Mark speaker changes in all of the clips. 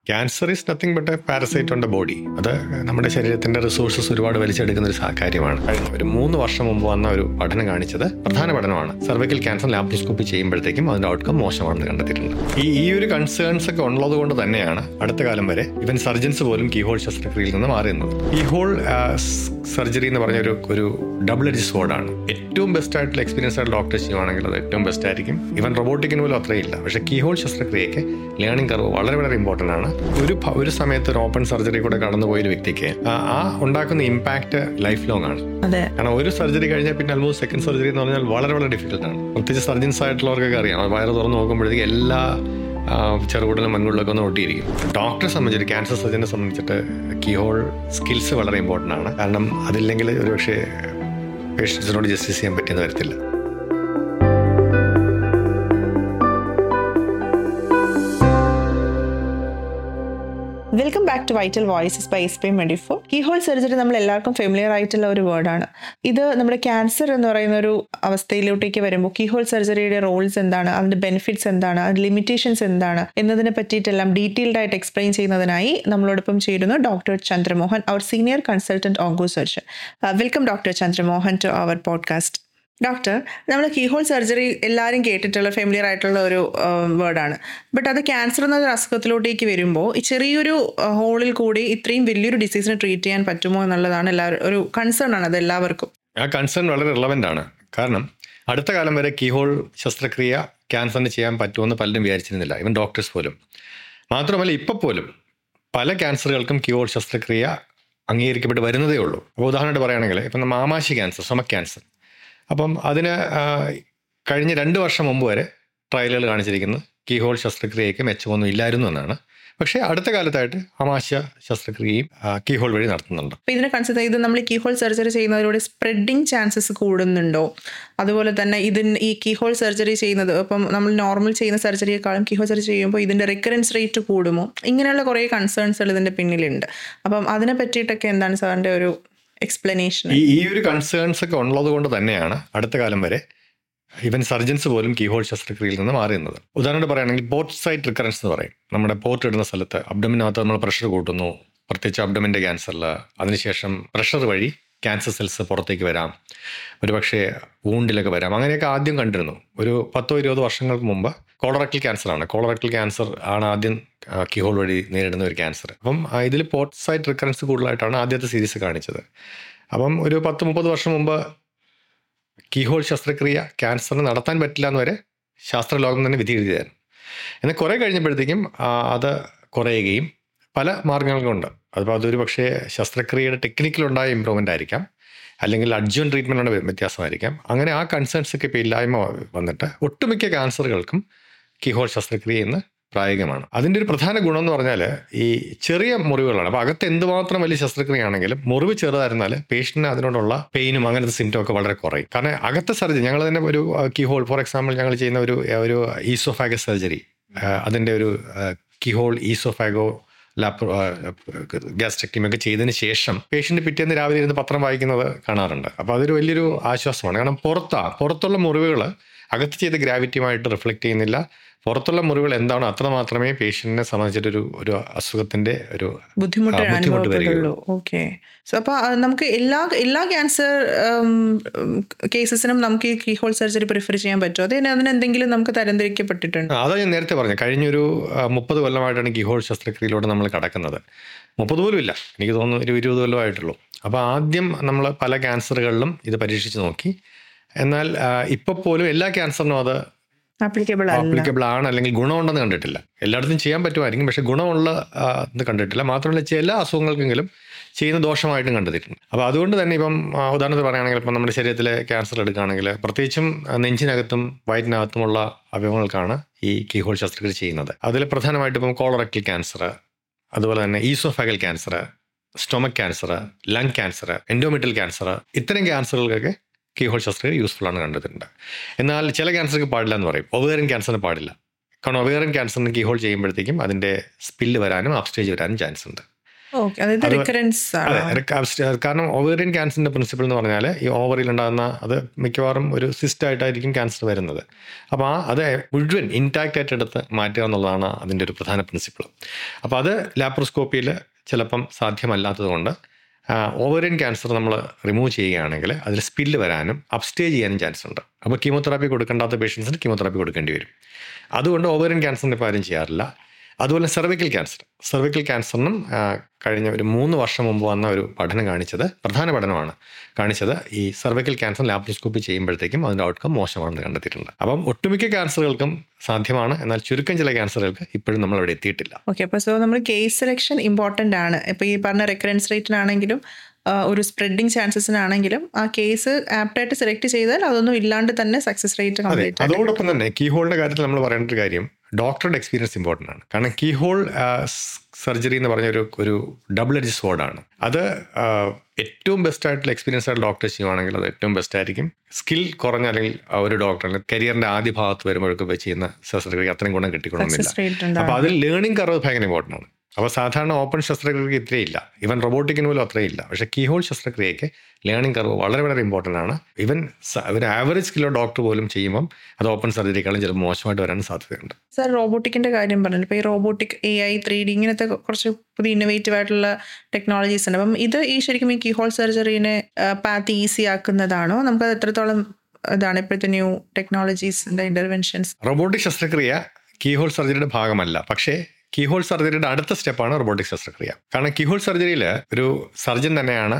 Speaker 1: Cancer is nothing but a parasite on the body അത് നമ്മുടെ ശരീരത്തിന്റെ റിസോഴ്സസ് ഒരുപാട് വലിച്ചെടുക്കുന്ന ഒരു സാ- കാര്യമാണ് കഴിഞ്ഞ ഒരു മൂന്ന് വർഷം മുമ്പ് വന്ന ഒരു പഠനം കാണിച്ചത് പ്രധാന പഠനമാണ് സർവൈക്കൽ ക്യാൻസർ ലാപ്രോസ്കോപ്പി ചെയ്യുമ്പോഴത്തേക്കും അതിന്റെ ഔട്ട്കം മോശമാണെന്ന് കണ്ടെത്തിയിട്ടുണ്ട് ഈ ഈ ഒരു കൺസേൺസ് ഒക്കെ ഉള്ളത് കൊണ്ട് തന്നെയാണ് അടുത്ത കാലം വരെ ഇവൻ സർജൻസ് പോലും കീഹോൾ ശസ്ത്രക്രിയയിൽ നിന്ന് മാറിയുന്നത് കീഹോൾ സർജറി എന്ന് പറഞ്ഞ ഒരു ഒരു ഡബിൾ എഡ്ജ് സ്വോർഡാണ് ഏറ്റവും ബെസ്റ്റ് ആയിട്ടുള്ള എക്സ്പീരിയൻസ് ആയിട്ട് ഡോക്ടർ ചെയ്യുവാണെങ്കിൽ അത് ഏറ്റവും ബെസ്റ്റ് ആയിരിക്കും ഇവൻ റോബോട്ടിക്കിന് പോലും അത്രയില്ല പക്ഷേ കീഹോൾ ശസ്ത്രക്രിയക്ക് ലേണിംഗ് കർവ് വളരെ വളരെ ഇമ്പോർട്ടൻ്റ് ആണ് ഒരു ഭ- ഒരു സമയത്ത് ഒരു ഓപ്പൺ സർജറി കൂടെ കടന്നുപോയ ഒരു വ്യക്തിക്ക് ആ ആ ഉണ്ടാക്കുന്ന ഇമ്പാക്റ്റ് ലൈഫ് ലോങ് ആണ്
Speaker 2: അതെ
Speaker 1: കാരണം ഒരു സർജറി കഴിഞ്ഞാൽ പിന്നെ ആൽമോസ്റ്റ് സെക്കൻഡ് സർജറി എന്ന് പറഞ്ഞാൽ വളരെ വളരെ ഡിഫിക്കൽട്ട് ആണ് പ്രത്യേകിച്ച് സർജൻസ് ആയിട്ടുള്ളവർക്കൊക്കെ അറിയാം അത് വയറ് തുറന്ന് നോക്കുമ്പോഴത്തേക്ക് എല്ലാ ആ, ചെറുകുടലും മൺകുടലൊക്കെ ഒന്ന് ഒട്ടിയിരിക്കും ഡോക്ടറെ സംബന്ധിച്ചിട്ട് ക്യാൻസർ സർജനെ സംബന്ധിച്ചിട്ട് കീഹോൾ സ്കിൽസ് വളരെ ഇമ്പോർട്ടൻ്റ് ആണ് കാരണം അതില്ലെങ്കിൽ ഒരുപക്ഷെ പേഷ്യൻസിനോട് ജസ്റ്റിസ് ചെയ്യാൻ പറ്റിയെന്ന് വരത്തില്ല
Speaker 2: welcome back to Vital Voices by S P Medifo keyhole surgery നമ്മൾ എല്ലാവർക്കും ഫെമിലിയർ ആയിട്ടുള്ള ഒരു വേർഡാണ് ഇത് നമ്മുടെ ക്യാൻസർ എന്ന് പറയുന്ന ഒരു അവസ്ഥയിലോട്ടേക്ക് വരുമ്പോൾ കീഹോൾ സർജറിയുടെ റോൾസ് എന്താണ് അതിന്റെ ബെനിഫിറ്റ്സ് എന്താണ് അതിന്റെ ലിമിറ്റേഷൻസ് എന്താണ് എന്നതിനെ പറ്റിയിട്ടെല്ലാം ഡീറ്റെയിൽഡ് ആയിട്ട് എക്സ്പ്ലെയിൻ ചെയ്യുന്നതിനായി നമ്മളോടൊപ്പം ചേരുന്നു ഡോക്ടർ ചന്ദ്രമോഹൻ അവർ senior consultant onco surgeon welcome doctor Chandramohan to our podcast doctor നമ്മൾ കീഹോൾ സർജറി എല്ലാവരും കേട്ടിട്ടുള്ള ഫെമിലിയർ ആയിട്ടുള്ള ഒരു വേർഡാണ് ബട്ട് അത് ക്യാൻസർ എന്നൊരു അസുഖത്തിലോട്ടേക്ക് വരുമ്പോൾ ഈ ചെറിയൊരു ഹോളിൽ കൂടി ഇത്രയും വലിയൊരു ഡിസീസിനെ ട്രീറ്റ് ചെയ്യാൻ പറ്റുമോ എന്നുള്ളതാണ് എല്ലാവരും ഒരു കൺസേൺ ആണ് അത് എല്ലാവർക്കും
Speaker 1: ആ കൺസേൺ വളരെ റിലവൻ്റ് ആണ് കാരണം അടുത്ത കാലം വരെ കീഹോൾ ശസ്ത്രക്രിയ ക്യാൻസറിന് ചെയ്യാൻ പറ്റുമെന്ന് പലരും വിചാരിച്ചിരുന്നില്ല ഇവൻ ഡോക്ടേഴ്സ് പോലും മാത്രമല്ല ഇപ്പോൾ പോലും പല ക്യാൻസറുകൾക്കും കീഹോൾ ശസ്ത്രക്രിയ അംഗീകരിക്കപ്പെട്ട് വരുന്നതേ ഉള്ളൂ അപ്പോൾ ഉദാഹരണമായിട്ട് പറയുകയാണെങ്കിൽ ഇപ്പം നമ്മൾ ആമാശയ ക്യാൻസർ സമക് ക്യാൻസർ അപ്പം അതിന് ആ, കഴിഞ്ഞ രണ്ട് വർഷം മുമ്പ് വരെ ട്രയലുകൾ കാണിച്ചിരിക്കുന്നത് കീഹോൾ ശസ്ത്രക്രിയയ്ക്ക് മെച്ചമൊന്നും ഇല്ലായിരുന്നു എന്നാണ് പക്ഷേ അടുത്ത കാലത്തായിട്ട് ആമാശയ ശസ്ത്രക്രിയയും കീഹോൾ വഴി നടത്തുന്നുണ്ട്
Speaker 2: അപ്പോൾ ഇതിനെ കൺസിഡർ ചെയ്ത് നമ്മൾ കീഹോൾ സർജറി ചെയ്യുന്നതിലൂടെ സ്പ്രെഡിങ് ചാൻസസ് കൂടുന്നുണ്ടോ അതുപോലെ തന്നെ ഇതിന് ഈ കീഹോൾ സർജറി ചെയ്യുന്നത് ഇപ്പം നമ്മൾ നോർമൽ ചെയ്യുന്ന സർജറിയെക്കാളും കീഹോൾ സർജറി ചെയ്യുമ്പോൾ ഇതിൻ്റെ റിക്കറൻസ് റേറ്റ് കൂടുമോ ഇങ്ങനെയുള്ള കുറേ കൺസേൺസുകൾ ഇതിൻ്റെ പിന്നിലുണ്ട് അപ്പം അതിനെ പറ്റിയിട്ടൊക്കെ എന്താണ് സാറിൻ്റെ ഒരു എക്സ്പ്ലനേഷൻ
Speaker 1: ഈ ഈ ഒരു കൺസേൺസ് ഒക്കെ ഉള്ളത് കൊണ്ട് തന്നെയാണ് അടുത്ത കാലം വരെ ഇവൻ സർജൻസ് പോലും കീഹോൾ ശസ്ത്രക്രിയയിൽ നിന്ന് മാറിയുന്നത് ഉദാഹരണം പറയുകയാണെങ്കിൽ പോർട്ട് സൈറ്റ് റിക്കറൻസ് എന്ന് പറയും നമ്മുടെ പോർട്ട് ഇടുന്ന സ്ഥലത്ത് അബ്ഡമിനകത്ത് നമ്മൾ പ്രഷർ കൂട്ടുന്നു പ്രത്യേകിച്ച് അബ്ഡമിൻ്റെ ക്യാൻസറിൽ അതിനുശേഷം പ്രഷർ വഴി ക്യാൻസർ സെൽസ് പുറത്തേക്ക് വരാം ഒരുപക്ഷെ വൂണ്ടിലൊക്കെ വരാം അങ്ങനെയൊക്കെ ആദ്യം കണ്ടിരുന്നു ഒരു പത്തോ ഇരുപതോ വർഷങ്ങൾക്ക് മുമ്പ് കോളറക്ടൽ ക്യാൻസറാണ് കോളറക്ടൽ ക്യാൻസർ ആണ് ആദ്യം കീഹോൾ വഴി നേരിടുന്ന ഒരു ക്യാൻസർ അപ്പം ഇതിൽ പോർട്ട് സൈറ്റ് റിക്കറൻസ് കൂടുതലായിട്ടാണ് ആദ്യത്തെ സീരീസ് കാണിച്ചത് അപ്പം ഒരു പത്ത് മുപ്പത് വർഷം മുമ്പ് കീഹോൾ ശസ്ത്രക്രിയ ക്യാൻസറിന് നടത്താൻ പറ്റില്ല എന്ന് വരെ ശാസ്ത്രലോകം തന്നെ വിധി എഴുതിയതായിരുന്നു എന്നാൽ കുറേ കഴിഞ്ഞപ്പോഴത്തേക്കും ആ, അത് കുറയുകയും പല മാർഗങ്ങളുണ്ട് അതിപ്പോൾ അതൊരു പക്ഷേ ശസ്ത്രക്രിയയുടെ ടെക്നിക്കലുണ്ടായ ഇമ്പ്രൂവ്മെൻ്റ് ആയിരിക്കാം അല്ലെങ്കിൽ അഡ്ജുവൻ ട്രീറ്റ്മെൻറ്റിൻ്റെ വ്യത്യാസമായിരിക്കാം അങ്ങനെ ആ കൺസേൺസ് ഒക്കെ ഇപ്പോൾ ഇല്ലായ്മ വന്നിട്ട് ഒട്ടുമിക്ക ക്യാൻസറുകൾക്കും കീഹോൾ ശസ്ത്രക്രിയ ഇന്ന് പ്രായോഗികമാണ് അതിൻ്റെ ഒരു പ്രധാന ഗുണം എന്ന് പറഞ്ഞാൽ ഈ ചെറിയ മുറിവുകളാണ് അപ്പോൾ അകത്ത് എന്തുമാത്രം വലിയ ശസ്ത്രക്രിയ ആണെങ്കിലും മുറിവ് ചെറുതായിരുന്നാൽ പേഷ്യന്റിന് അതിനോടുള്ള പെയിനും അങ്ങനത്തെ സിംറ്റം ഒക്കെ വളരെ കുറയും കാരണം അകത്തെ സർജറി ഞങ്ങൾ തന്നെ ഒരു കീഹോൾ ഫോർ എക്സാമ്പിൾ ഞങ്ങൾ ചെയ്യുന്ന ഒരു ഒരു ഈസോഫാഗസ് സർജറി അതിൻ്റെ ഒരു കീഹോൾ ഈസോഫാഗോ ലാപ്രോ ഗ്യാസ്ട്രക്ടീം ഒക്കെ ചെയ്തതിന് ശേഷം പേഷ്യന്റ് പിറ്റേന്ന് രാവിലെ ഇരുന്ന് പത്രം വായിക്കുന്നത് കാണാറുണ്ട് അപ്പോൾ അതൊരു വലിയൊരു ആശ്വാസമാണ് കാരണം പുറത്താ പുറത്തുള്ള മുറിവുകൾ അകത്ത് ചെയ്ത ഗ്രാവിറ്റിയുമായിട്ട് റിഫ്ലക്റ്റ് ചെയ്യുന്നില്ല പുറത്തുള്ള മുറിവുകൾ എന്താണോ അത്ര മാത്രമേ പേഷ്യന്റിനെ സംബന്ധിച്ചിട്ടൊരു ഒരു അസുഖത്തിന്റെ ഒരു
Speaker 2: ബുദ്ധിമുട്ട്
Speaker 1: ആ, ബുദ്ധിമുട്ട്
Speaker 2: അനുഭവപ്പെടുള്ളൂ ഓക്കെ സോ അപ്പോൾ നമുക്ക് എല്ലാ എല്ലാ ക്യാൻസർ കേസസിനും നമുക്ക് ഈ കീഹോൾ സർജറി പ്രിഫർ ചെയ്യാൻ പറ്റുമോ അതിന് അതിനെന്തെങ്കിലും നമുക്ക് തരംതിരിക്കപ്പെട്ടിട്ടുണ്ട്
Speaker 1: ആ, അതാ ഞാൻ നേരത്തെ പറഞ്ഞു കഴിഞ്ഞൊരു ആ, മുപ്പത് കൊല്ലമായിട്ടാണ് കീഹോൾ ശസ്ത്രക്രിയയിലൂടെ നമ്മൾ കടക്കുന്നത് മുപ്പത് പോലും ഇല്ല എനിക്ക് തോന്നുന്നു ഒരു ഇരുപത് കൊല്ലമായിട്ടുള്ളൂ അപ്പോൾ ആദ്യം നമ്മൾ പല ക്യാൻസറുകളിലും ഇത് പരീക്ഷിച്ച് നോക്കി എന്നാൽ ഇപ്പോൾ പോലും എല്ലാ ക്യാൻസറിനും അത്
Speaker 2: ആപ്ലിക്കബിൾ അല്ല
Speaker 1: ആപ്ലിക്കബിൾ ആണ് അല്ലെങ്കിൽ ഗുണമുണ്ടെന്ന് കണ്ടിട്ടില്ല എല്ലായിടത്തും ചെയ്യാൻ പറ്റുമായിരിക്കും പക്ഷെ ഗുണമുള്ള ആ, ഇത് കണ്ടിട്ടില്ല മാത്രമല്ല ചില അസുഖങ്ങൾക്കെങ്കിലും ചെയ്യുന്ന ദോഷമായിട്ടും കണ്ടെത്തിയിട്ടുണ്ട് അപ്പോൾ അതുകൊണ്ട് തന്നെ ഇപ്പം ആ, ഉദാഹരണത്തിന് പറയുകയാണെങ്കിൽ ഇപ്പം നമ്മുടെ ശരീരത്തിലെ ക്യാൻസർ എടുക്കുകയാണെങ്കിൽ പ്രത്യേകിച്ചും ആ, നെഞ്ചിനകത്തും വയറ്റിനകത്തുമുള്ള അവയവങ്ങൾക്കാണ് ഈ കീഹോൾ ശസ്ത്രക്രിയ ചെയ്യുന്നത് അതിൽ പ്രധാനമായിട്ടും ഇപ്പം കോളറക്ടൽ ക്യാൻസർ അതുപോലെ തന്നെ oesophageal cancer stomach cancer lung cancer endometrial cancer ഇത്തരം ക്യാൻസറുകൾക്കൊക്കെ കീഹോൾ ശസ്ത്രക്രിയ യൂസ്ഫുൾ ആണ് കണ്ടിട്ടുണ്ട് എന്നാൽ ചില ക്യാൻസർക്ക് പാടില്ല എന്ന് പറയും ഒവേറിയൻ ക്യാൻസറിന് പാടില്ല കാരണം ഒവേറിയൻ ക്യാൻസറിന് കീഹോൾ ചെയ്യുമ്പോഴത്തേക്കും അതിൻ്റെ സ്പില്ല് വരാനും അപ്സ്റ്റേജ് വരാനും ചാൻസ് ഉണ്ട്
Speaker 2: ഓക്കെ അതായത്
Speaker 1: അത്
Speaker 2: റിക്കറൻസ് ആണ്
Speaker 1: അതെ ഒരു abs- കാരണം ഓവേറിയൻ ക്യാൻസറിന്റെ പ്രിൻസിപ്പിൾ എന്ന് പറഞ്ഞാൽ ഈ ഓവറിൽ ഉണ്ടാകുന്ന അത് മിക്കവാറും ഒരു സിസ്റ്റ് ആയിട്ടായിരിക്കും ക്യാൻസർ വരുന്നത് അപ്പോൾ ആ അത് മുഴുവൻ ഇൻടാക്റ്റ് ആയിട്ട് എടുത്ത് മാറ്റുക എന്നുള്ളതാണ് അതിൻ്റെ ഒരു പ്രധാന പ്രിൻസിപ്പിൾ അപ്പോൾ അത് ലാപ്രോസ്കോപ്പിയിൽ ചിലപ്പം സാധ്യമല്ലാത്തത് കൊണ്ട് ഓവറിയൻ ക്യാൻസർ നമ്മൾ റിമൂവ് ചെയ്യുകയാണെങ്കിൽ അതിൽ സ്പില്ല് വരാനും അപ്സ്റ്റേജ് ചെയ്യാനും ചാൻസ് ഉണ്ട് അപ്പോൾ കീമോതെറാപ്പി കൊടുക്കേണ്ടാത്ത പേഷ്യൻസിന് കീമോതെറാപ്പി കൊടുക്കേണ്ടി വരും അതുകൊണ്ട് ഓവറിയൻ ക്യാൻസറിന് ഇപ്പോൾ ആരും ചെയ്യാറില്ല അതുപോലെ സെർവിക്കൽ ക്യാൻസർ സെർവിക്കൽ ക്യാൻസറിനും ആ, കഴിഞ്ഞ ഒരു മൂന്ന് വർഷം മുമ്പ് വന്ന ഒരു പഠനം കാണിച്ചത് പ്രധാന പഠനമാണ് കാണിച്ചത് ഈ സെർവിക്കൽ ക്യാൻസർ ലാപ്രോസ്കോപ്പി ചെയ്യുമ്പോഴത്തേക്കും അതിൻ്റെ ഔട്ട്കം മോശമാണെന്ന് കണ്ടെത്തിയിട്ടുണ്ട് അപ്പം ഒട്ടുമിക്ക ക്യാൻസറുകൾക്കും സാധ്യമാണ് എന്നാൽ ചുരുക്കം ചില ക്യാൻസറുകൾക്ക് ഇപ്പോഴും നമ്മൾ അവിടെ എത്തിയിട്ടില്ല
Speaker 2: ഓക്കെ അപ്പോൾ സോ നമ്മൾ കേസ് സെലക്ഷൻ ഇമ്പോർട്ടൻ്റ് ആണ് ഇപ്പോൾ ഈ പറഞ്ഞ റെക്കറൻസ് റേറ്റിനാണെങ്കിലും ആ, ഒരു സ്പ്രെഡിങ് ചാൻസസിനാണെങ്കിലും ആ കേസ് ആപ്റ്റായിട്ട് സെലക്ട് ചെയ്താൽ അതൊന്നും ഇല്ലാണ്ട് തന്നെ സക്സസ് റേറ്റ്
Speaker 1: അതെ
Speaker 2: കംപ്ലീറ്റ്
Speaker 1: അതോടൊപ്പം തന്നെ കീ ഹോളിന്റെ കാര്യത്തിൽ നമ്മൾ പറയേണ്ട ഒരു കാര്യം ഡോക്ടറുടെ എക്സ്പീരിയൻസ് ഇമ്പോർട്ടൻ്റ് ആണ് കാരണം കീ ഹോൾ സർജറി എന്ന് പറഞ്ഞ ഒരു ഒരു ഡബിൾ എഡ്ജ് സ്വോർഡാണ് അത് ആ, ഏറ്റവും ബെസ്റ്റ് ആയിട്ടുള്ള എക്സ്പീരിയൻസ് ആയിട്ട് ഡോക്ടർ ചെയ്യുവാണെങ്കിൽ അത് ഏറ്റവും ബെസ്റ്റ് ആയിരിക്കും സ്കിൽ കുറഞ്ഞ അല്ലെങ്കിൽ ആ ഒരു ഡോക്ടറിന് കരിയറിന്റെ ആദ്യ ഭാഗത്ത് വരുമ്പോഴൊക്കെ ചെയ്യുന്ന ശസ്ത്രക്രിയ അത്രയും ഗുണം കിട്ടിക്കൊള്ളുന്നില്ല
Speaker 2: സക്സസ് റേറ്റ്
Speaker 1: അപ്പോൾ
Speaker 2: ഉണ്ടാവും
Speaker 1: അതിൽ ലേണിംഗ് കർവ് ഭയങ്കര ഇമ്പോർട്ടൻ്റ് ആണ് അപ്പോൾ സാധാരണ ഓപ്പൺ ശസ്ത്രക്രിയക്ക് ഇത്രയില്ല ഇവൻ റോബോട്ടിക്കിന് പോലും അത്രയില്ല പക്ഷേ കീഹോൾ ശസ്ത്രക്രിയയ്ക്ക് ലേണിംഗ് കർവ് വളരെ വളരെ ഇമ്പോർട്ടൻ്റ് ആണ് ഇവൻ സ- ഒരു ആവറേജ് കിലോ ഡോക്ടർ പോലും ചെയ്യുമ്പം അത് ഓപ്പൺ സർജറിക്കാളും ചിലപ്പോൾ മോശമായിട്ട് വരാൻ സാധ്യതയുണ്ട്
Speaker 2: സാർ റോബോട്ടിക്കിന്റെ കാര്യം പറഞ്ഞു ഇപ്പോൾ ഈ robotic A I three D ഇങ്ങനത്തെ കുറച്ച് പുതിയ ഇന്നോവേറ്റീവ് ആയിട്ടുള്ള ടെക്നോളജീസ് ഉണ്ട് അപ്പം ഇത് ഈ ശരിക്കും ഈ കീഹോൾ സർജറിനെ പാത്ത് ഈസി ആക്കുന്നതാണോ നമുക്കത് എത്രത്തോളം ഇതാണ് ഇപ്പോഴത്തെ ന്യൂ ടെക്നോളജീസിന്റെ ഇന്റർവെൻഷൻസ്
Speaker 1: റോബോട്ടിക് ശസ്ത്രക്രിയ കീഹോൾ സർജറിയുടെ ഭാഗമല്ല പക്ഷേ കീഹോൾ സർജറിയുടെ അടുത്ത സ്റ്റെപ്പാണ് റോബോട്ടിക് ശസ്ത്രക്രിയ കാരണം കീഹോൾ സർജറിയിൽ ഒരു സർജൻ തന്നെയാണ്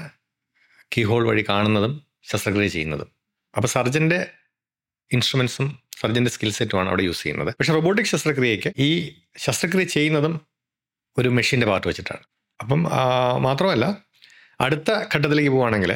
Speaker 1: കീഹോൾ വഴി കാണുന്നതും ശസ്ത്രക്രിയ ചെയ്യുന്നതും അപ്പോൾ സർജൻ്റെ ഇൻസ്ട്രുമെൻസും സർജൻ്റെ സ്കിൽ സെറ്റുമാണ് അവിടെ യൂസ് ചെയ്യുന്നത് പക്ഷേ റോബോട്ടിക് ശസ്ത്രക്രിയയ്ക്ക് ഈ ശസ്ത്രക്രിയ ചെയ്യുന്നതും ഒരു മെഷീൻ്റെ പാർട്ട് വെച്ചിട്ടാണ് അപ്പം ആ, മാത്രമല്ല അടുത്ത ഘട്ടത്തിലേക്ക് പോവുകയാണെങ്കിൽ